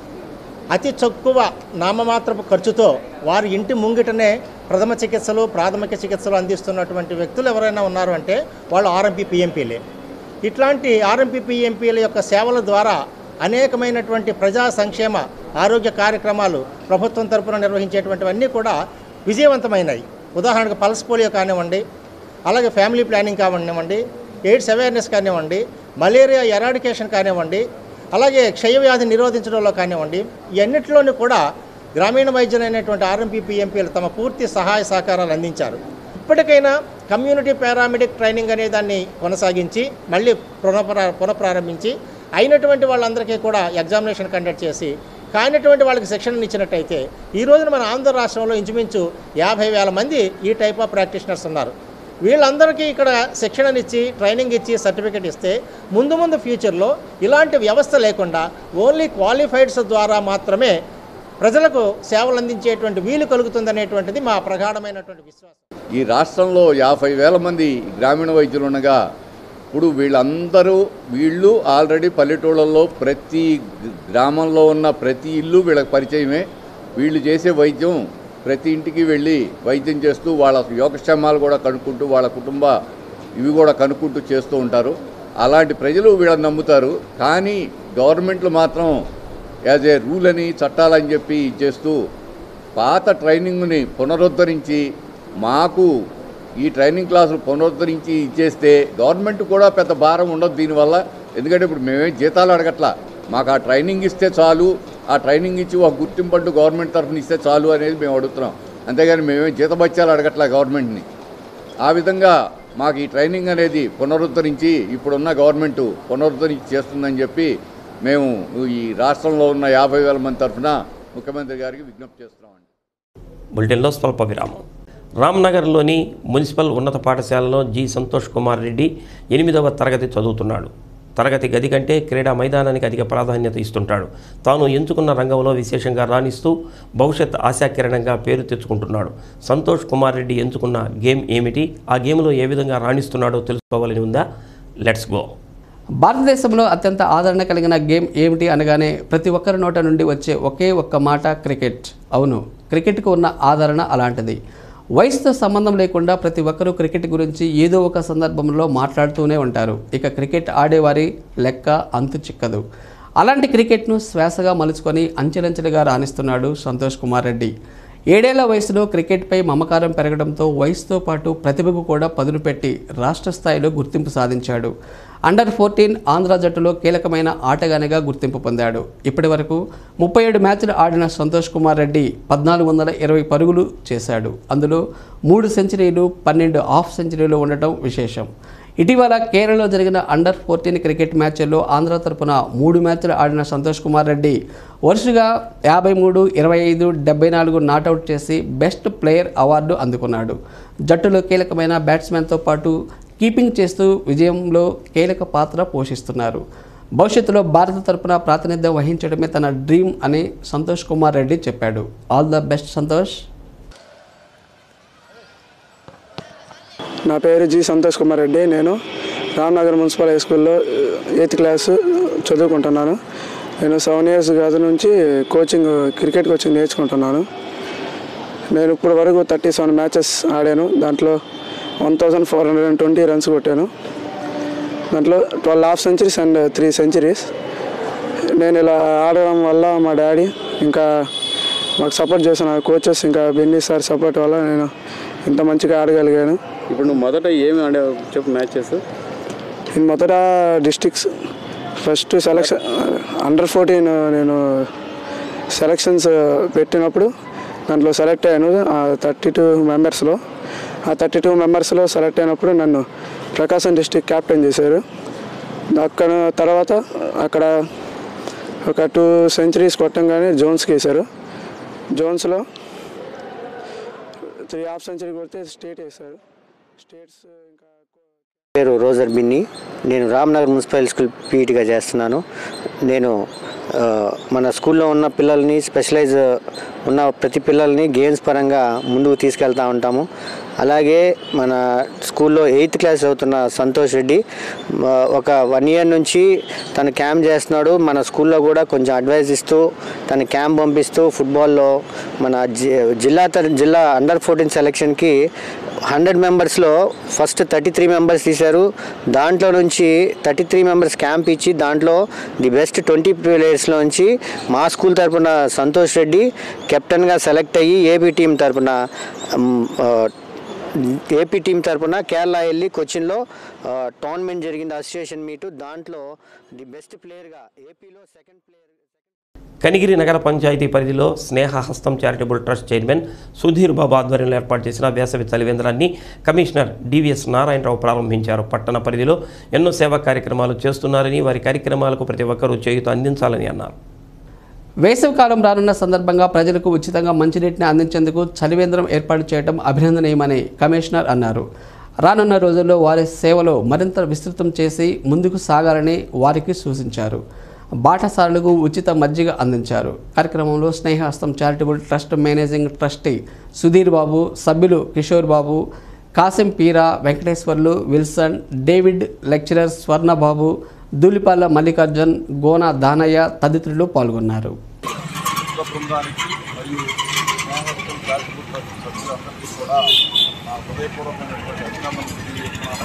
అతి తక్కువ నామమాత్రపు ఖర్చుతో వారి ఇంటి ముంగిటనే ప్రథమ చికిత్సలు ప్రాథమిక చికిత్సలు అందిస్తున్నటువంటి వ్యక్తులు ఎవరైనా ఉన్నారు అంటే వాళ్ళు ఆర్ఎంపీ పిఎంపీలే ఇట్లాంటి ఆర్ఎంపీ పిఎంపీల యొక్క సేవల ద్వారా అనేకమైనటువంటి ప్రజా సంక్షేమ ఆరోగ్య కార్యక్రమాలు ప్రభుత్వం తరపున నిర్వహించేటువంటివన్నీ కూడా విజయవంతమైనాయి ఉదాహరణకు పల్స్ పోలియో కానివ్వండి అలాగే ఫ్యామిలీ ప్లానింగ్ కానివ్వండి ఎయిడ్స్ అవేర్నెస్ కానివ్వండి మలేరియా ఎరాడికేషన్ కానివ్వండి అలాగే క్షయవ్యాధి నిరోధించడంలో కానివ్వండి ఇవన్నిటిలోనూ కూడా గ్రామీణ వైద్యులైనటువంటి ఆర్ఎంపీ పిఎంపీలు తమ పూర్తి సహాయ సహకారాలు అందించారు ఇప్పటికైనా కమ్యూనిటీ పారామెడిక్ ట్రైనింగ్ అనే దాన్ని కొనసాగించి మళ్ళీ పునఃప్రా పునఃప్రారంభించి అయినటువంటి వాళ్ళందరికీ కూడా ఎగ్జామినేషన్ కండక్ట్ చేసి కానిటువంటి వాళ్ళకి శిక్షణ ఇచ్చినట్టయితే ఈ రోజున మన ఆంధ్ర రాష్ట్రంలో ఇంచుమించు యాభై వేల మంది ఈ టైప్ ఆఫ్ ప్రాక్టీషనర్స్ ఉన్నారు వీళ్ళందరికీ ఇక్కడ శిక్షణనిచ్చి ట్రైనింగ్ ఇచ్చి సర్టిఫికెట్ ఇస్తే ముందు ముందు ఫ్యూచర్లో ఇలాంటి వ్యవస్థ లేకుండా ఓన్లీ క్వాలిఫైడ్స్ ద్వారా మాత్రమే ప్రజలకు సేవలు అందించేటువంటి వీలు కలుగుతుందనేటువంటిది మా ప్రగాఢమైనటువంటి విశ్వాసం ఈ రాష్ట్రంలో యాభై వేల మంది గ్రామీణ వైద్యులు ఉండగా ఇప్పుడు వీళ్ళందరూ వీళ్ళు ఆల్రెడీ పల్లెటూళ్ళల్లో ప్రతి గ్రామంలో ఉన్న ప్రతి ఇల్లు వీళ్ళకి పరిచయమే వీళ్ళు చేసే వైద్యం ప్రతి ఇంటికి వెళ్ళి వైద్యం చేస్తూ వాళ్ళ యోగక్షేమాలు కూడా కనుక్కుంటూ వాళ్ళ కుటుంబ ఇవి కూడా కనుక్కుంటూ చేస్తూ ఉంటారు అలాంటి ప్రజలు వీళ్ళని నమ్ముతారు కానీ గవర్నమెంట్లు మాత్రం యాజ్ ఏ రూల్ అని చట్టాలని చెప్పి చేస్తూ పాత ట్రైనింగ్ని పునరుద్ధరించి మాకు ఈ ట్రైనింగ్ క్లాసులు పునరుద్ధరించి ఇచ్చేస్తే గవర్నమెంట్ కూడా పెద్ద భారం ఉండదు దీనివల్ల ఎందుకంటే ఇప్పుడు మేమేం జీతాలు అడగట్లా మాకు ఆ ట్రైనింగ్ ఇస్తే చాలు ఆ ట్రైనింగ్ ఇచ్చి ఒక గుర్తింపంటూ గవర్నమెంట్ తరఫున ఇస్తే చాలు అనేది మేము అడుగుతున్నాం అంతేగాని మేమేం జీతబత్యాలు అడగట్లా గవర్నమెంట్ని ఆ విధంగా మాకు ఈ ట్రైనింగ్ అనేది పునరుద్ధరించి ఇప్పుడున్న గవర్నమెంట్ పునరుద్ధరించి చేస్తుందని చెప్పి మేము ఈ రాష్ట్రంలో ఉన్న యాభై వేల మంది తరఫున ముఖ్యమంత్రి గారికి విజ్ఞప్తి చేస్తున్నాం బులెటిన్లో స్వల్ప విరామం రామ్నగర్లోని మున్సిపల్ ఉన్నత పాఠశాలలో జి సంతోష్ కుమార్ రెడ్డి ఎనిమిదవ తరగతి చదువుతున్నాడు తరగతి గది కంటే క్రీడా మైదానానికి అధిక ప్రాధాన్యత ఇస్తుంటాడు తాను ఎంచుకున్న రంగంలో విశేషంగా రాణిస్తూ భవిష్యత్ ఆశాకిరణంగా పేరు తెచ్చుకుంటున్నాడు సంతోష్ కుమార్ రెడ్డి ఎంచుకున్న గేమ్ ఏమిటి ఆ గేమ్లో ఏ విధంగా రాణిస్తున్నాడో తెలుసుకోవాలని ఉందా లెట్స్ గో భారతదేశంలో అత్యంత ఆదరణ కలిగిన గేమ్ ఏమిటి అనగానే ప్రతి ఒక్కరి నోట నుండి వచ్చే ఒకే ఒక్క మాట క్రికెట్ అవును క్రికెట్కు ఉన్న ఆదరణ అలాంటిది వయసుతో సంబంధం లేకుండా ప్రతి ఒక్కరూ క్రికెట్ గురించి ఏదో ఒక సందర్భంలో మాట్లాడుతూనే ఉంటారు ఇక క్రికెట్ ఆడేవారి లెక్క అంతు చిక్కదు అలాంటి క్రికెట్ను శ్వాసగా మలుచుకొని అంచెలంచెలుగా రాణిస్తున్నాడు సంతోష్ కుమార్ రెడ్డి ఏడేళ్ల వయసులో క్రికెట్పై మమకారం పెరగడంతో వయసుతో పాటు ప్రతిభకు కూడా పదును పెట్టి రాష్ట్ర స్థాయిలో గుర్తింపు సాధించాడు అండర్ ఫోర్టీన్ ఆంధ్ర జట్టులో కీలకమైన ఆటగానిగా గుర్తింపు పొందాడు ఇప్పటి వరకు ముప్పై ఏడు మ్యాచ్లు ఆడిన సంతోష్ కుమార్ రెడ్డి పద్నాలుగు వందల ఇరవై పరుగులు చేశాడు అందులో మూడు సెంచరీలు పన్నెండు హాఫ్ సెంచరీలు ఉండటం విశేషం ఇటీవల కేరళలో జరిగిన అండర్ ఫోర్టీన్ క్రికెట్ మ్యాచ్ల్లో ఆంధ్ర తరపున మూడు మ్యాచ్లు ఆడిన సంతోష్ కుమార్ రెడ్డి వరుసగా యాభై మూడు ఇరవై ఐదు డెబ్బై నాలుగు నాటౌట్ చేసి బెస్ట్ ప్లేయర్ అవార్డు అందుకున్నాడు జట్టులో కీలకమైన బ్యాట్స్మెన్తో పాటు కీపింగ్ చేస్తూ విజయంలో కీలక పాత్ర పోషిస్తున్నారు భవిష్యత్తులో భారత తరపున ప్రాతినిధ్యం వహించడమే తన డ్రీమ్ అని సంతోష్ కుమార్ రెడ్డి చెప్పాడు ఆల్ ద బెస్ట్ సంతోష్ నా పేరు జి సంతోష్ కుమార్ రెడ్డి నేను రామ్నగర్ మున్సిపల్ హై స్కూల్లో ఎయిత్ క్లాస్ చదువుకుంటున్నాను నేను సెవెన్ ఇయర్స్ గత నుంచి కోచింగ్ క్రికెట్ కోచింగ్ నేర్చుకుంటున్నాను నేను ఇప్పుడు వరకు థర్టీ సెవెన్ మ్యాచెస్ ఆడాను దాంట్లో one thousand four hundred and twenty runs కొట్టాను దాంట్లో twelve half centuries and three centuries నేను ఇలా ఆడడం వల్ల మా డాడీ ఇంకా మాకు సపోర్ట్ చేసిన కోచెస్ ఇంకా బెన్నీ సార్ సపోర్ట్ వల్ల నేను ఇంత మంచిగా ఆడగలిగాను ఇప్పుడు నువ్వు మొదట ఏమి ఆడావు చెప్పు మ్యాచెస్ నేను మొదట districts first selection under fourteen నేను సెలక్షన్స్ పెట్టినప్పుడు దాంట్లో సెలెక్ట్ అయ్యాను థర్టీ టూ మెంబర్స్లో ఆ థర్టీ టూ మెంబర్స్లో సెలెక్ట్ అయినప్పుడు నన్ను ప్రకాశం డిస్టిక్ క్యాప్టెన్ చేశారు అక్కడ తర్వాత అక్కడ ఒక టూ సెంచరీస్ కొట్టంగానే జోన్స్కి వేశారు జోన్స్లో త్రీ హాఫ్ సెంచరీ కొడితే స్టేట్ వేశారు స్టేట్స్ ఇంకా పేరు రోజర్ బిన్ని నేను రామ్నగర్ మున్సిపల్ స్కూల్ పీఈటీగా చేస్తున్నాను నేను ఆ, మన స్కూల్లో ఉన్న పిల్లల్ని స్పెషలైజ్ ఉన్న ప్రతి పిల్లల్ని గేమ్స్ పరంగా ముందుకు తీసుకెళ్తూ ఉంటాము అలాగే మన స్కూల్లో ఎయిత్ క్లాస్ చదువుతున్న సంతోష్ రెడ్డి ఆ, ఒక వన్ ఇయర్ నుంచి తను క్యాంప్ చేస్తున్నాడు మన స్కూల్లో కూడా కొంచెం అడ్వైస్ ఇస్తూ తను క్యాంప్ పంపిస్తూ ఫుట్బాల్లో మన జి- జిల్లా తర- జిల్లా అండర్ ఫోర్టీన్ సెలెక్షన్కి హండ్రెడ్ మెంబర్స్లో ఫస్ట్ థర్టీ త్రీ మెంబర్స్ తీశారు దాంట్లో నుంచి థర్టీ త్రీ మెంబర్స్ క్యాంప్ ఇచ్చి దాంట్లో ది బెస్ట్ ట్వంటీ ప్లేయర్స్లోంచి మా స్కూల్ తరపున సంతోష్ రెడ్డి కెప్టెన్గా సెలెక్ట్ అయ్యి ఏపీ టీం తరపున మ్, ఆ, ఏపీ టీం తరపున కేరళ వెళ్ళి కొచ్చిన్లో ఆ, టోర్నమెంట్ జరిగింది అసోసియేషన్ మీటు దాంట్లో ది బెస్ట్ ప్లేయర్గా ఏపీలో సెకండ్ ప్లేయర్ కనిగిరి నగర పంచాయతీ పరిధిలో Snehahastham charitable trust chairman Sudheer Babu ఆధ్వర్యంలో ఏర్పాటు చేసిన వేసవి చలివేంద్రాన్ని కమిషనర్ డివిఎస్ నారాయణరావు ప్రారంభించారు పట్టణ పరిధిలో ఎన్నో సేవా కార్యక్రమాలు చేస్తున్నారని వారి కార్యక్రమాలకు ప్రతి ఒక్కరూ చేయూత అందించాలని అన్నారు వేసవికాలం రానున్న సందర్భంగా ప్రజలకు ఉచితంగా మంచినీటిని అందించేందుకు చలివేంద్రం ఏర్పాటు చేయడం అభినందనీయమని కమిషనర్ అన్నారు రానున్న రోజుల్లో వారి సేవలు మరింత విస్తృతం చేసి ముందుకు సాగాలని వారికి సూచించారు బాటసారులకు ఉచిత మజ్జిగ అందించారు కార్యక్రమంలో Snehahastham charitable trust managing trustee Sudheer Babu సభ్యులు Kishore Babu Kasim Peera Venkateswarlu Wilson David lecturer Swarnababu Dhulipala Mallikarjun Gona Danaiah తదితరులు పాల్గొన్నారు కుటుంబ బృందానికి మరియు స్నేహత్వం చారిటబుల్ ట్రస్ట్ సభ్యులందరికీ కూడా నా హృదయపూర్వకమైనటువంటి అభినందనలు తెలియజేస్తున్నాను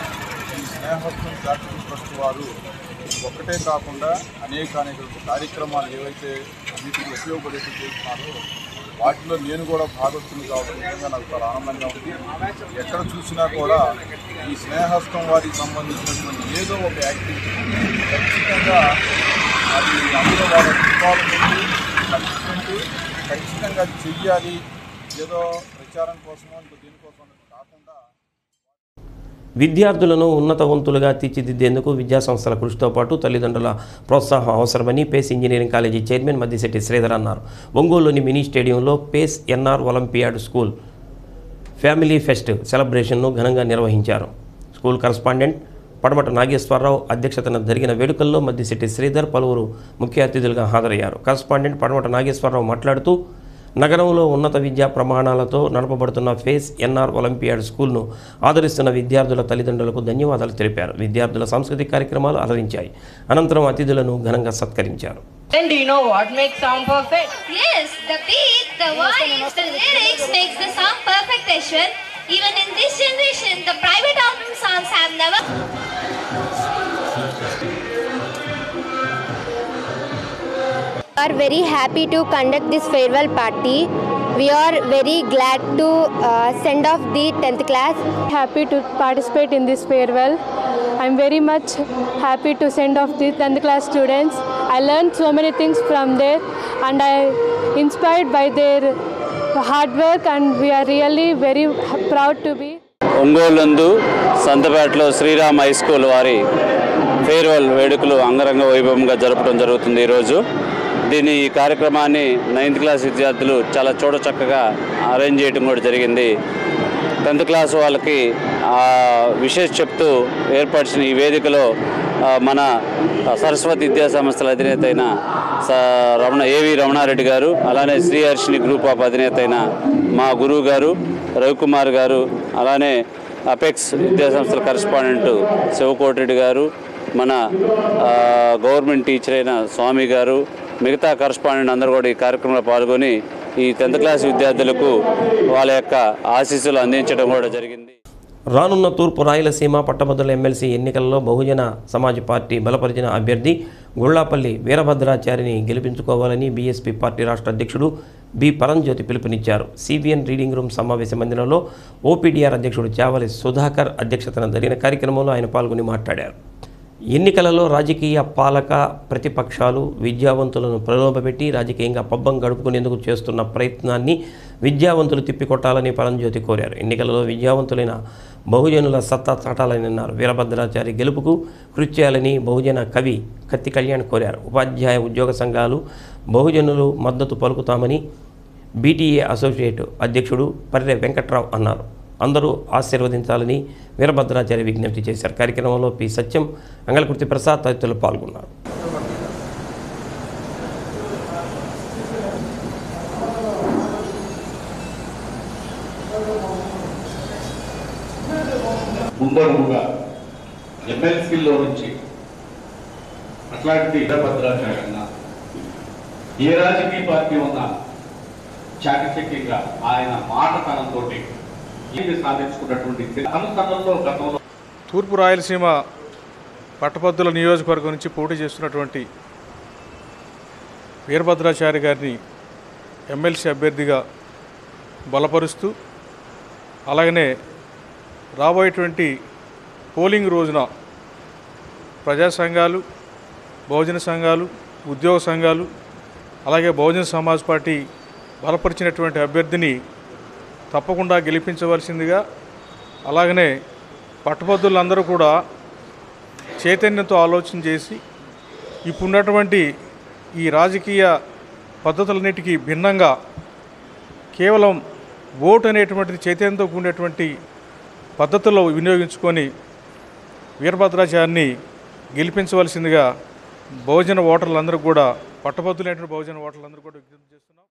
ఈ స్నేహత్వం చారిటబుల్ ట్రస్ట్ వారు ఒక్కటే కాకుండా అనేక అనేక కార్యక్రమాలు ఏవైతే అన్నిటికీ ఉపయోగపడేట్టు చేస్తున్నారో వాటిలో నేను కూడా భాగస్వామి కావడం నిజంగా నాకు చాలా ఆనందంగా ఉంది ఎక్కడ చూసినా కూడా ఈ స్నేహస్థం వారికి సంబంధించినటువంటి ఏదో ఒక యాక్టివిటీ ఖచ్చితంగా అది అందులో వాళ్ళ ఇన్వాల్వ్ ఉంది కమిట్మెంట్ ఖచ్చితంగా అది చెయ్యాలి ఏదో ప్రచారం కోసమో ఇంకో దీనికోసం కాకుండా విద్యార్థులను ఉన్నతవంతులుగా తీర్చిదిద్దేందుకు విద్యాసంస్థల కృషితో పాటు తల్లిదండ్రుల ప్రోత్సాహం అవసరమని Pace engineering college chairman Maddisetti Sridhar అన్నారు ఒంగోలులోని మినీ స్టేడియంలో Pace NR Olympiad school family fest సెలబ్రేషన్ను ఘనంగా నిర్వహించారు స్కూల్ కరస్పాండెంట్ పడమట నాగేశ్వరరావు అధ్యక్షతన జరిగిన వేడుకల్లో మద్దిశెట్టి శ్రీధర్ పలువురు ముఖ్య అతిథులుగా హాజరయ్యారు కరస్పాండెంట్ పడమట నాగేశ్వరరావు మాట్లాడుతూ నగరంలో ఉన్నత విద్యా ప్రమాణాలతో నడపబడుతున్న ఫేస్ ఎన్ఆర్ ఒలింపియాడ్ స్కూల్ను ఆదరిస్తున్న విద్యార్థుల తల్లిదండ్రులకు ధన్యవాదాలు తెలిపారు విద్యార్థుల సాంస్కృతిక కార్యక్రమాలు అలరించాయి అనంతరం అతిథులను ఘనంగా సత్కరించారు Then do you know what makes sound perfect? Yes, the beat, the voice, the lyrics makes the song perfect, Ashwin. Even in this generation, the private album songs have never... We are very happy to conduct this farewell party. We are very glad to uh, send off the 10th class. Happy to participate in this farewell. I'm very much happy to send off the 10th class students. I learned so many things from there and I inspired by their hard work and we are really very proud to be. Ongole సంతపేటలో Sriram high school వారి farewell వేడుకలు అంగరంగ వైభవంగా జరపడం జరుగుతుంది ఈరోజు దీని ఈ కార్యక్రమాన్ని నైన్త్ క్లాస్ విద్యార్థులు చాలా చూడచక్కగా అరేంజ్ చేయడం కూడా జరిగింది టెన్త్ క్లాస్ వాళ్ళకి ఆ విశేష చెప్తూ ఏర్పరిచిన ఈ వేదికలో ఆ, మన సరస్వతి విద్యా సంస్థల అధినేత అయిన స- రమణ ఏవి రమణారెడ్డి గారు అలానే శ్రీహర్షిని గ్రూప్ ఆఫ్ అధినేత అయిన మా గురువు గారు రవికుమార్ గారు అలానే అపెక్స్ విద్యా సంస్థల కరెస్పాండెంట్ శివకోటిరెడ్డి గారు మన ఆ, గవర్నమెంట్ టీచర్ అయిన స్వామి గారు మిగతా కరెస్పాండెంట్ అందరూ కూడా ఈ కార్యక్రమంలో పాల్గొని ఈ టెన్త్ క్లాస్ విద్యార్థులకు వాళ్ళ యొక్క ఆశీస్సులు అందించడం కూడా జరిగింది రానున్న తూర్పు రాయలసీమ పట్టభద్రుల ఎమ్మెల్సీ ఎన్నికల్లో బహుజన సమాజ్ పార్టీ బలపరిచిన అభ్యర్థి గుళ్లాపల్లి వీరభద్రాచారిని గెలిపించుకోవాలని బీఎస్పీ పార్టీ రాష్ట్ర అధ్యక్షుడు బి పరంజ్యోతి పిలుపునిచ్చారు సిబిఎన్ రీడింగ్ రూమ్ సమావేశ మందిరంలో ఓపీడీఆర్ అధ్యక్షుడు చావలి సుధాకర్ అధ్యక్షతన జరిగిన కార్యక్రమంలో ఆయన పాల్గొని మాట్లాడారు ఎన్నికలలో రాజకీయ పాలక ప్రతిపక్షాలు విద్యావంతులను ప్రలోభపెట్టి రాజకీయంగా పబ్బం గడుపుకునేందుకు చేస్తున్న ప్రయత్నాన్ని విద్యావంతులు తిప్పికొట్టాలని పరంజ్యోతి కోరారు ఎన్నికలలో విద్యావంతులైన బహుజనుల సత్తా చాటాలని అన్నారు వీరభద్రాచారి గెలుపుకు కృషి చేయాలని బహుజన కవి కత్తి కళ్యాణ్ కోరారు ఉపాధ్యాయ ఉద్యోగ సంఘాలు బహుజనులు మద్దతు పలుకుతామని బీటీఏ అసోసియేట్ అధ్యక్షుడు పర్రె వెంకట్రావు అన్నారు అందరూ ఆశీర్వదించాలని వీరభద్రాచార్య విజ్ఞప్తి చేశారు కార్యక్రమంలో పి సత్యం అంగళకుర్తి ప్రసాద్ తదితరులు పాల్గొన్నారు ముందడుగుగా ఎమ్మెల్సీలో నుంచి అట్లాంటి వీరభద్రాచార్యంగా ఏ రాజకీయ పార్టీ ఉన్నా చాకచక్యంగా ఆయన మాటతనంతో ఇది సాధించుకున్నటువంటి అనుసరణలో గతంలో తూర్పు రాయలసీమ పట్టభద్రుల నియోజకవర్గం నుంచి పోటీ చేస్తున్నటువంటి వీరభద్రాచారి గారిని ఎమ్మెల్సీ అభ్యర్థిగా బలపరుస్తూ అలాగనే రాబోయేటువంటి పోలింగ్ రోజున ప్రజా సంఘాలు బహుజన సంఘాలు ఉద్యోగ సంఘాలు అలాగే బహుజన సమాజ్ పార్టీ బలపరిచినటువంటి అభ్యర్థిని తప్పకుండా గెలిపించవలసిందిగా అలాగనే పట్టభద్రులందరూ కూడా చైతన్యంతో ఆలోచన చేసి ఇప్పుడున్నటువంటి ఈ రాజకీయ పద్ధతులన్నిటికీ భిన్నంగా కేవలం ఓటు అనేటువంటిది చైతన్యంతో కూడినటువంటి పద్ధతుల్లో వినియోగించుకొని వీరభద్రాచారిని గెలిపించవలసిందిగా బహుజన ఓటర్లందరూ కూడా పట్టభద్రులైనటువంటి బహుజన ఓటర్లందరూ కూడా విజ్ఞప్తి చేస్తున్నాం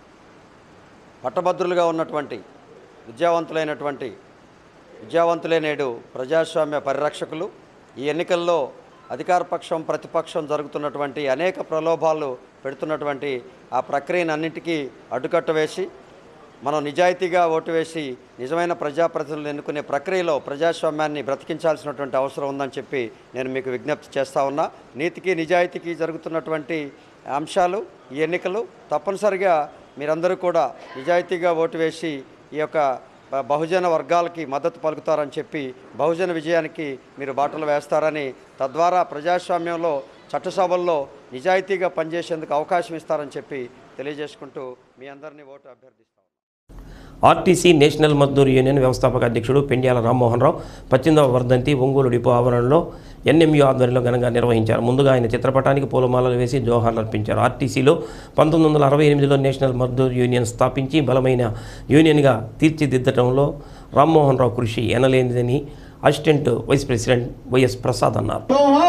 పట్టభద్రులుగా ఉన్నటువంటి విద్యావంతులైనటువంటి విద్యావంతులే నేడు ప్రజాస్వామ్య పరిరక్షకులు ఈ ఎన్నికల్లో అధికార పక్షం ప్రతిపక్షం జరుగుతున్నటువంటి అనేక ప్రలోభాలు పెడుతున్నటువంటి ఆ ప్రక్రియనన్నింటికీ అడ్డుకట్ట వేసి మనం నిజాయితీగా ఓటు వేసి నిజమైన ప్రజాప్రతినిధులను ఎన్నుకునే ప్రక్రియలో ప్రజాస్వామ్యాన్ని బ్రతికించాల్సినటువంటి అవసరం ఉందని చెప్పి నేను మీకు విజ్ఞప్తి చేస్తా ఉన్నా నీతికి నిజాయితీకి జరుగుతున్నటువంటి అంశాలు ఈ ఎన్నికలు తప్పనిసరిగా మీరందరూ కూడా నిజాయితీగా ఓటు వేసి ఈ యొక్క బ- బహుజన వర్గాలకి మద్దతు పలుకుతారని చెప్పి బహుజన విజయానికి మీరు బాటలు వేస్తారని తద్వారా ప్రజాస్వామ్యంలో చట్టసభల్లో నిజాయితీగా పనిచేసేందుకు అవకాశం ఇస్తారని చెప్పి తెలియజేసుకుంటూ మీ అందరినీ ఓటు అభ్యర్థిస్తాను ఆర్టీసీ నేషనల్ మజ్దూర్ యూనియన్ వ్యవస్థాపక అధ్యక్షుడు పెండ్యాల రామ్మోహన్ రావు పద్దెనిమిదవ వర్ధంతి ఒంగోలు డిపో ఆవరణలో ఎన్ఎంయు ఆధ్వర్యంలో ఘనంగా నిర్వహించారు ముందుగా ఆయన చిత్రపటానికి పూలమాలలు వేసి జోహార్లు అర్పించారు ఆర్టీసీలో పంతొమ్మిది వందల అరవై ఎనిమిదిలో నేషనల్ మజ్దూర్ యూనియన్ స్థాపించి బలమైన యూనియన్గా తీర్చిదిద్దడంలో రామ్మోహన్ రావు కృషి ఎనలేనిదని assistant vice president YS Prasad అన్నారు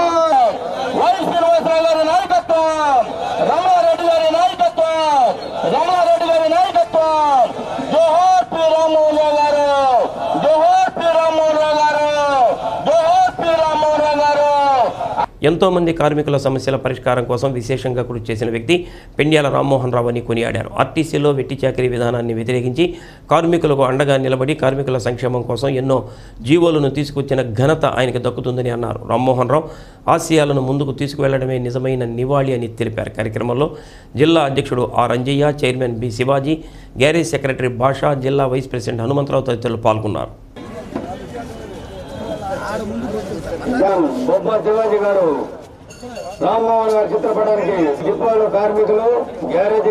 వైఎస్ శ్రీనివాసరావు గారి నాయకత్వం రామారెడ్డి గారి నాయకత్వం రామారెడ్డి గారి నాయకత్వం జోహార్ పి రామ్మోహన్ రావు గారు జోహార్ పి రామ్మోహన్ రావు గారు జోహార్ పి రామ్మోహన్ రావు గారు ఎంతోమంది కార్మికుల సమస్యల పరిష్కారం కోసం విశేషంగా కృషి చేసిన వ్యక్తి పెండ్యాల రామ్మోహన్ రావు అని కొనియాడారు ఆర్టీసీలో వెట్టి చాకరీ విధానాన్ని వ్యతిరేకించి కార్మికులకు అండగా నిలబడి కార్మికుల సంక్షేమం కోసం ఎన్నో జీవోలను తీసుకొచ్చిన ఘనత ఆయనకు దక్కుతుందని అన్నారు రామ్మోహన్ రావు ఆశయాలను ముందుకు తీసుకువెళ్లడమే నిజమైన నివాళి అని తెలిపారు కార్యక్రమంలో జిల్లా అధ్యక్షుడు R Anjaiah chairman B Sivaji garage secretary Basha జిల్లా వైస్ ప్రెసిడెంట్ హనుమంతరావు తదితరులు పాల్గొన్నారు బొబ్బ శివాజీ గారు రామ్మోహన్ గారి చిత్రపటానికి డిపోలో కార్మికులు గ్యారేజ్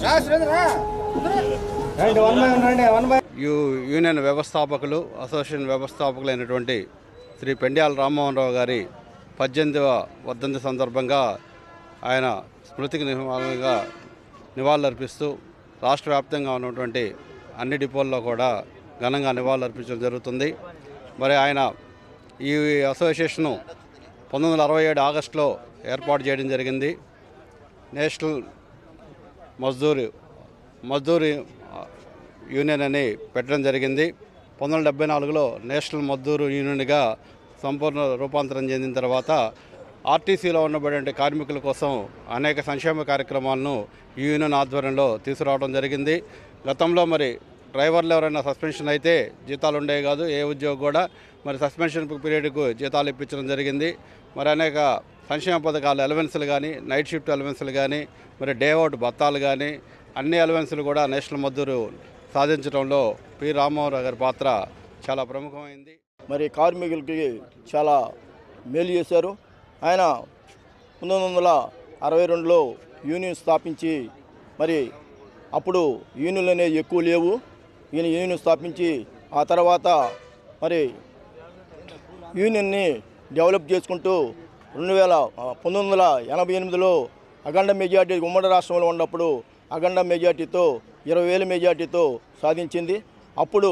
యూ యూనియన్ వ్యవస్థాపకులు అసోసియేషన్ వ్యవస్థాపకులైనటువంటి శ్రీ పెండ్యాల రామ్మోహన్ రావు గారి పద్దెనిమిదవ వర్ధంతి సందర్భంగా ఆయన స్మృతికి నివాళులుగా నివాళులర్పిస్తూ రాష్ట్ర వ్యాప్తంగా ఉన్నటువంటి అన్ని డిపోల్లో కూడా ఘనంగా నివాళులర్పించడం జరుగుతుంది మరి ఆయన ఈ అసోసియేషను పంతొమ్మిది వందల అరవై ఏడు ఆగస్టులో ఏర్పాటు చేయడం జరిగింది నేషనల్ మజ్దూరి మజ్దూరి యూనియన్ అని పెట్టడం జరిగింది పంతొమ్మిది వందల డెబ్బై నాలుగులో నేషనల్ మజ్దూరు యూనియన్గా సంపూర్ణ రూపాంతరం చెందిన తర్వాత ఆర్టీసీలో ఉన్నటువంటి కార్మికుల కోసం అనేక సంక్షేమ కార్యక్రమాలను ఈ యూనియన్ ఆధ్వర్యంలో తీసుకురావడం జరిగింది గతంలో మరి డ్రైవర్లు ఎవరైనా సస్పెన్షన్ అయితే జీతాలు ఉండేవి కాదు ఏ ఉద్యోగి కూడా మరి సస్పెన్షన్ పీరియడ్కు జీతాలు ఇప్పించడం జరిగింది మరి అనేక సంక్షేమ పథకాలు అలవెన్సులు కానీ నైట్ షిఫ్ట్ అలవెన్సులు కానీ మరి డే అవుట్ భత్తాలు కానీ అన్ని అలవెన్సులు కూడా నేషనల్ మద్దూరు సాధించడంలో పి రామ్మోహన్ గారి పాత్ర చాలా ప్రముఖమైంది మరి కార్మికులకి చాలా మేలు చేశారు ఆయన పంతొమ్మిది వందల అరవై రెండులో యూనియన్ స్థాపించి మరి అప్పుడు యూనియన్లు అనేవి ఎక్కువ లేవు ఈయన యూనియన్ స్థాపించి ఆ తర్వాత మరి యూనియన్ని డెవలప్ చేసుకుంటూ రెండు వేల పంతొమ్మిది వందల ఎనభై ఎనిమిదిలో అఖండ మెజార్టీ ఉమ్మడి రాష్ట్రంలో ఉన్నప్పుడు అఖండ మెజార్టీతో ఇరవై వేల మెజార్టీతో సాధించింది అప్పుడు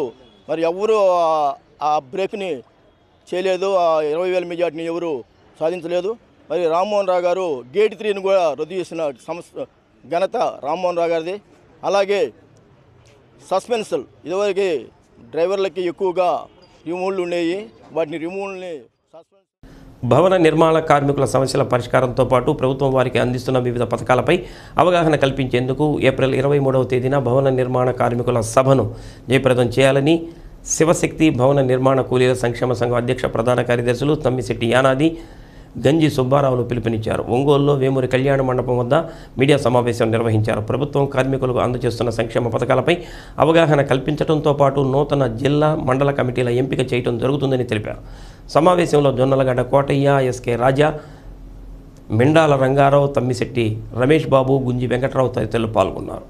మరి ఎవరు ఆ- ఆ బ్రేక్ని చేయలేదు ఆ ఇరవై వేల మెజార్టీని ఎవరు సాధించలేదు మరి రామ్మోహన్ రావు గారు గేట్ త్రీని కూడా రద్దు చేసిన సంస్థ ఘనత రామ్మోహన్ రావు గారిది అలాగే సస్పెన్సల్ ఇదివరకు డ్రైవర్లకి ఎక్కువగా రిమూవ్లు ఉండేవి వాటిని రిమూవ్ని భవన నిర్మాణ కార్మికుల సమస్యల పరిష్కారంతో పాటు ప్రభుత్వం వారికి అందిస్తున్న వివిధ పథకాలపై అవగాహన కల్పించేందుకు ఏప్రిల్ ఇరవై మూడవ తేదీన భవన నిర్మాణ కార్మికుల సభను జయప్రదం చేయాలని శివశక్తి భవన నిర్మాణ కూలీల సంక్షేమ సంఘం అధ్యక్ష ప్రధాన కార్యదర్శులు తమ్మిశెట్టి యానాది గంజి సుబ్బారావులు పిలుపునిచ్చారు ఒంగోలులో వేమూరి కళ్యాణ మండపం వద్ద మీడియా సమావేశం నిర్వహించారు ప్రభుత్వం కార్మికులకు అందజేస్తున్న సంక్షేమ పథకాలపై అవగాహన కల్పించడంతో పాటు నూతన జిల్లా మండల కమిటీల ఎంపిక చేయడం జరుగుతుందని తెలిపారు సమావేశంలో జొన్నలగడ్డ కోటయ్య ఎస్కే రాజా మిండాల రంగారావు తమ్మిశెట్టి రమేష్ బాబు గుంజి వెంకట్రావు తదితరులు పాల్గొన్నారు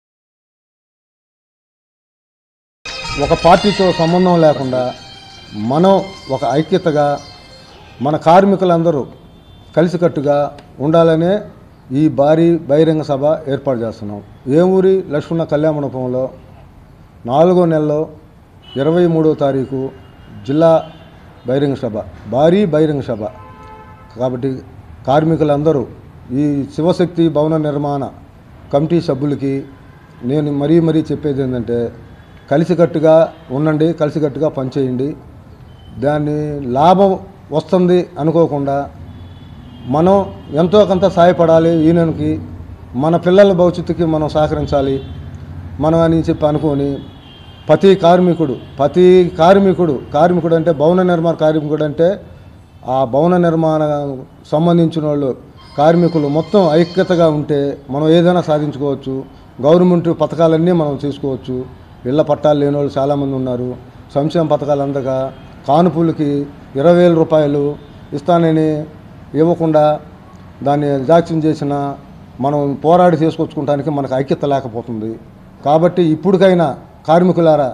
ఒక పార్టీతో సంబంధం లేకుండా మనం ఒక ఐక్యతగా మన కార్మికులందరూ కలిసికట్టుగా ఉండాలనే ఈ భారీ బహిరంగ సభ ఏర్పాటు చేస్తున్నాం ఏమూరి లక్ష్మణ కళ్యాణ మండపంలో నాలుగో నెలలో ఇరవై మూడో తారీఖు జిల్లా బహిరంగ సభ భారీ బహిరంగ సభ కాబట్టి కార్మికులందరూ ఈ శివశక్తి భవన నిర్మాణ కమిటీ సభ్యులకి నేను మరీ మరీ చెప్పేది ఏంటంటే కలిసికట్టుగా ఉండండి కలిసికట్టుగా పనిచేయండి దాన్ని లాభం వస్తుంది అనుకోకుండా మనం ఎంతో కొంత సహాయపడాలి యూనియన్కి మన పిల్లల భవిష్యత్తుకి మనం సహకరించాలి మనం అని చెప్పి అనుకొని ప్రతి కార్మికుడు ప్రతి కార్మికుడు కార్మికుడు అంటే భవన నిర్మాణ కార్మికుడు అంటే ఆ భవన నిర్మాణ సంబంధించిన వాళ్ళు కార్మికులు మొత్తం ఐక్యతగా ఉంటే మనం ఏదైనా సాధించుకోవచ్చు గవర్నమెంట్ పథకాలన్నీ మనం తీసుకోవచ్చు ఇళ్ల పట్టాలు లేని వాళ్ళు చాలామంది ఉన్నారు సంక్షేమ పథకాలు అందగా కానుపులకి ఇరవై వేల రూపాయలు ఇస్తానని ఇవ్వకుండా దాన్ని జాక్ష్యం చేసిన మనం పోరాడి తీసుకొచ్చుకోవడానికి మనకు ఐక్యత లేకపోతుంది కాబట్టి ఇప్పటికైనా కార్మికులారా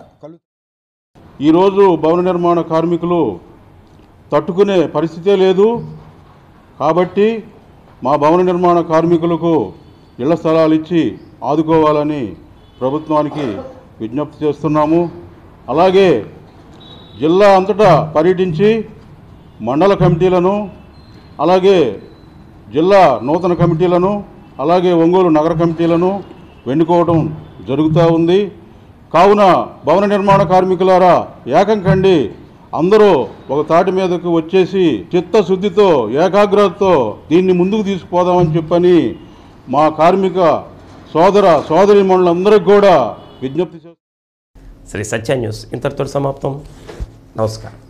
ఈరోజు భవన నిర్మాణ కార్మికులు తట్టుకునే పరిస్థితే లేదు కాబట్టి మా భవన నిర్మాణ కార్మికులకు ఇళ్ల స్థలాలు ఇచ్చి ఆదుకోవాలని ప్రభుత్వానికి విజ్ఞప్తి చేస్తున్నాము అలాగే జిల్లా అంతటా పర్యటించి మండల కమిటీలను అలాగే జిల్లా నూతన కమిటీలను అలాగే ఒంగోలు నగర కమిటీలను వెన్నుకోవడం జరుగుతూ ఉంది కావున భవన నిర్మాణ కార్మికులారా ఏకం కండి అందరూ ఒక తాటి మీదకు వచ్చేసి చిత్తశుద్ధితో ఏకాగ్రతతో దీన్ని ముందుకు తీసుకుపోదామని చెప్పని మా కార్మిక సోదర సోదరి మండలందరికీ కూడా విజ్ఞప్తి చేస్తున్నాం శ్రీ సత్య న్యూస్ ఇంతటితో సమాప్తం నమస్కారం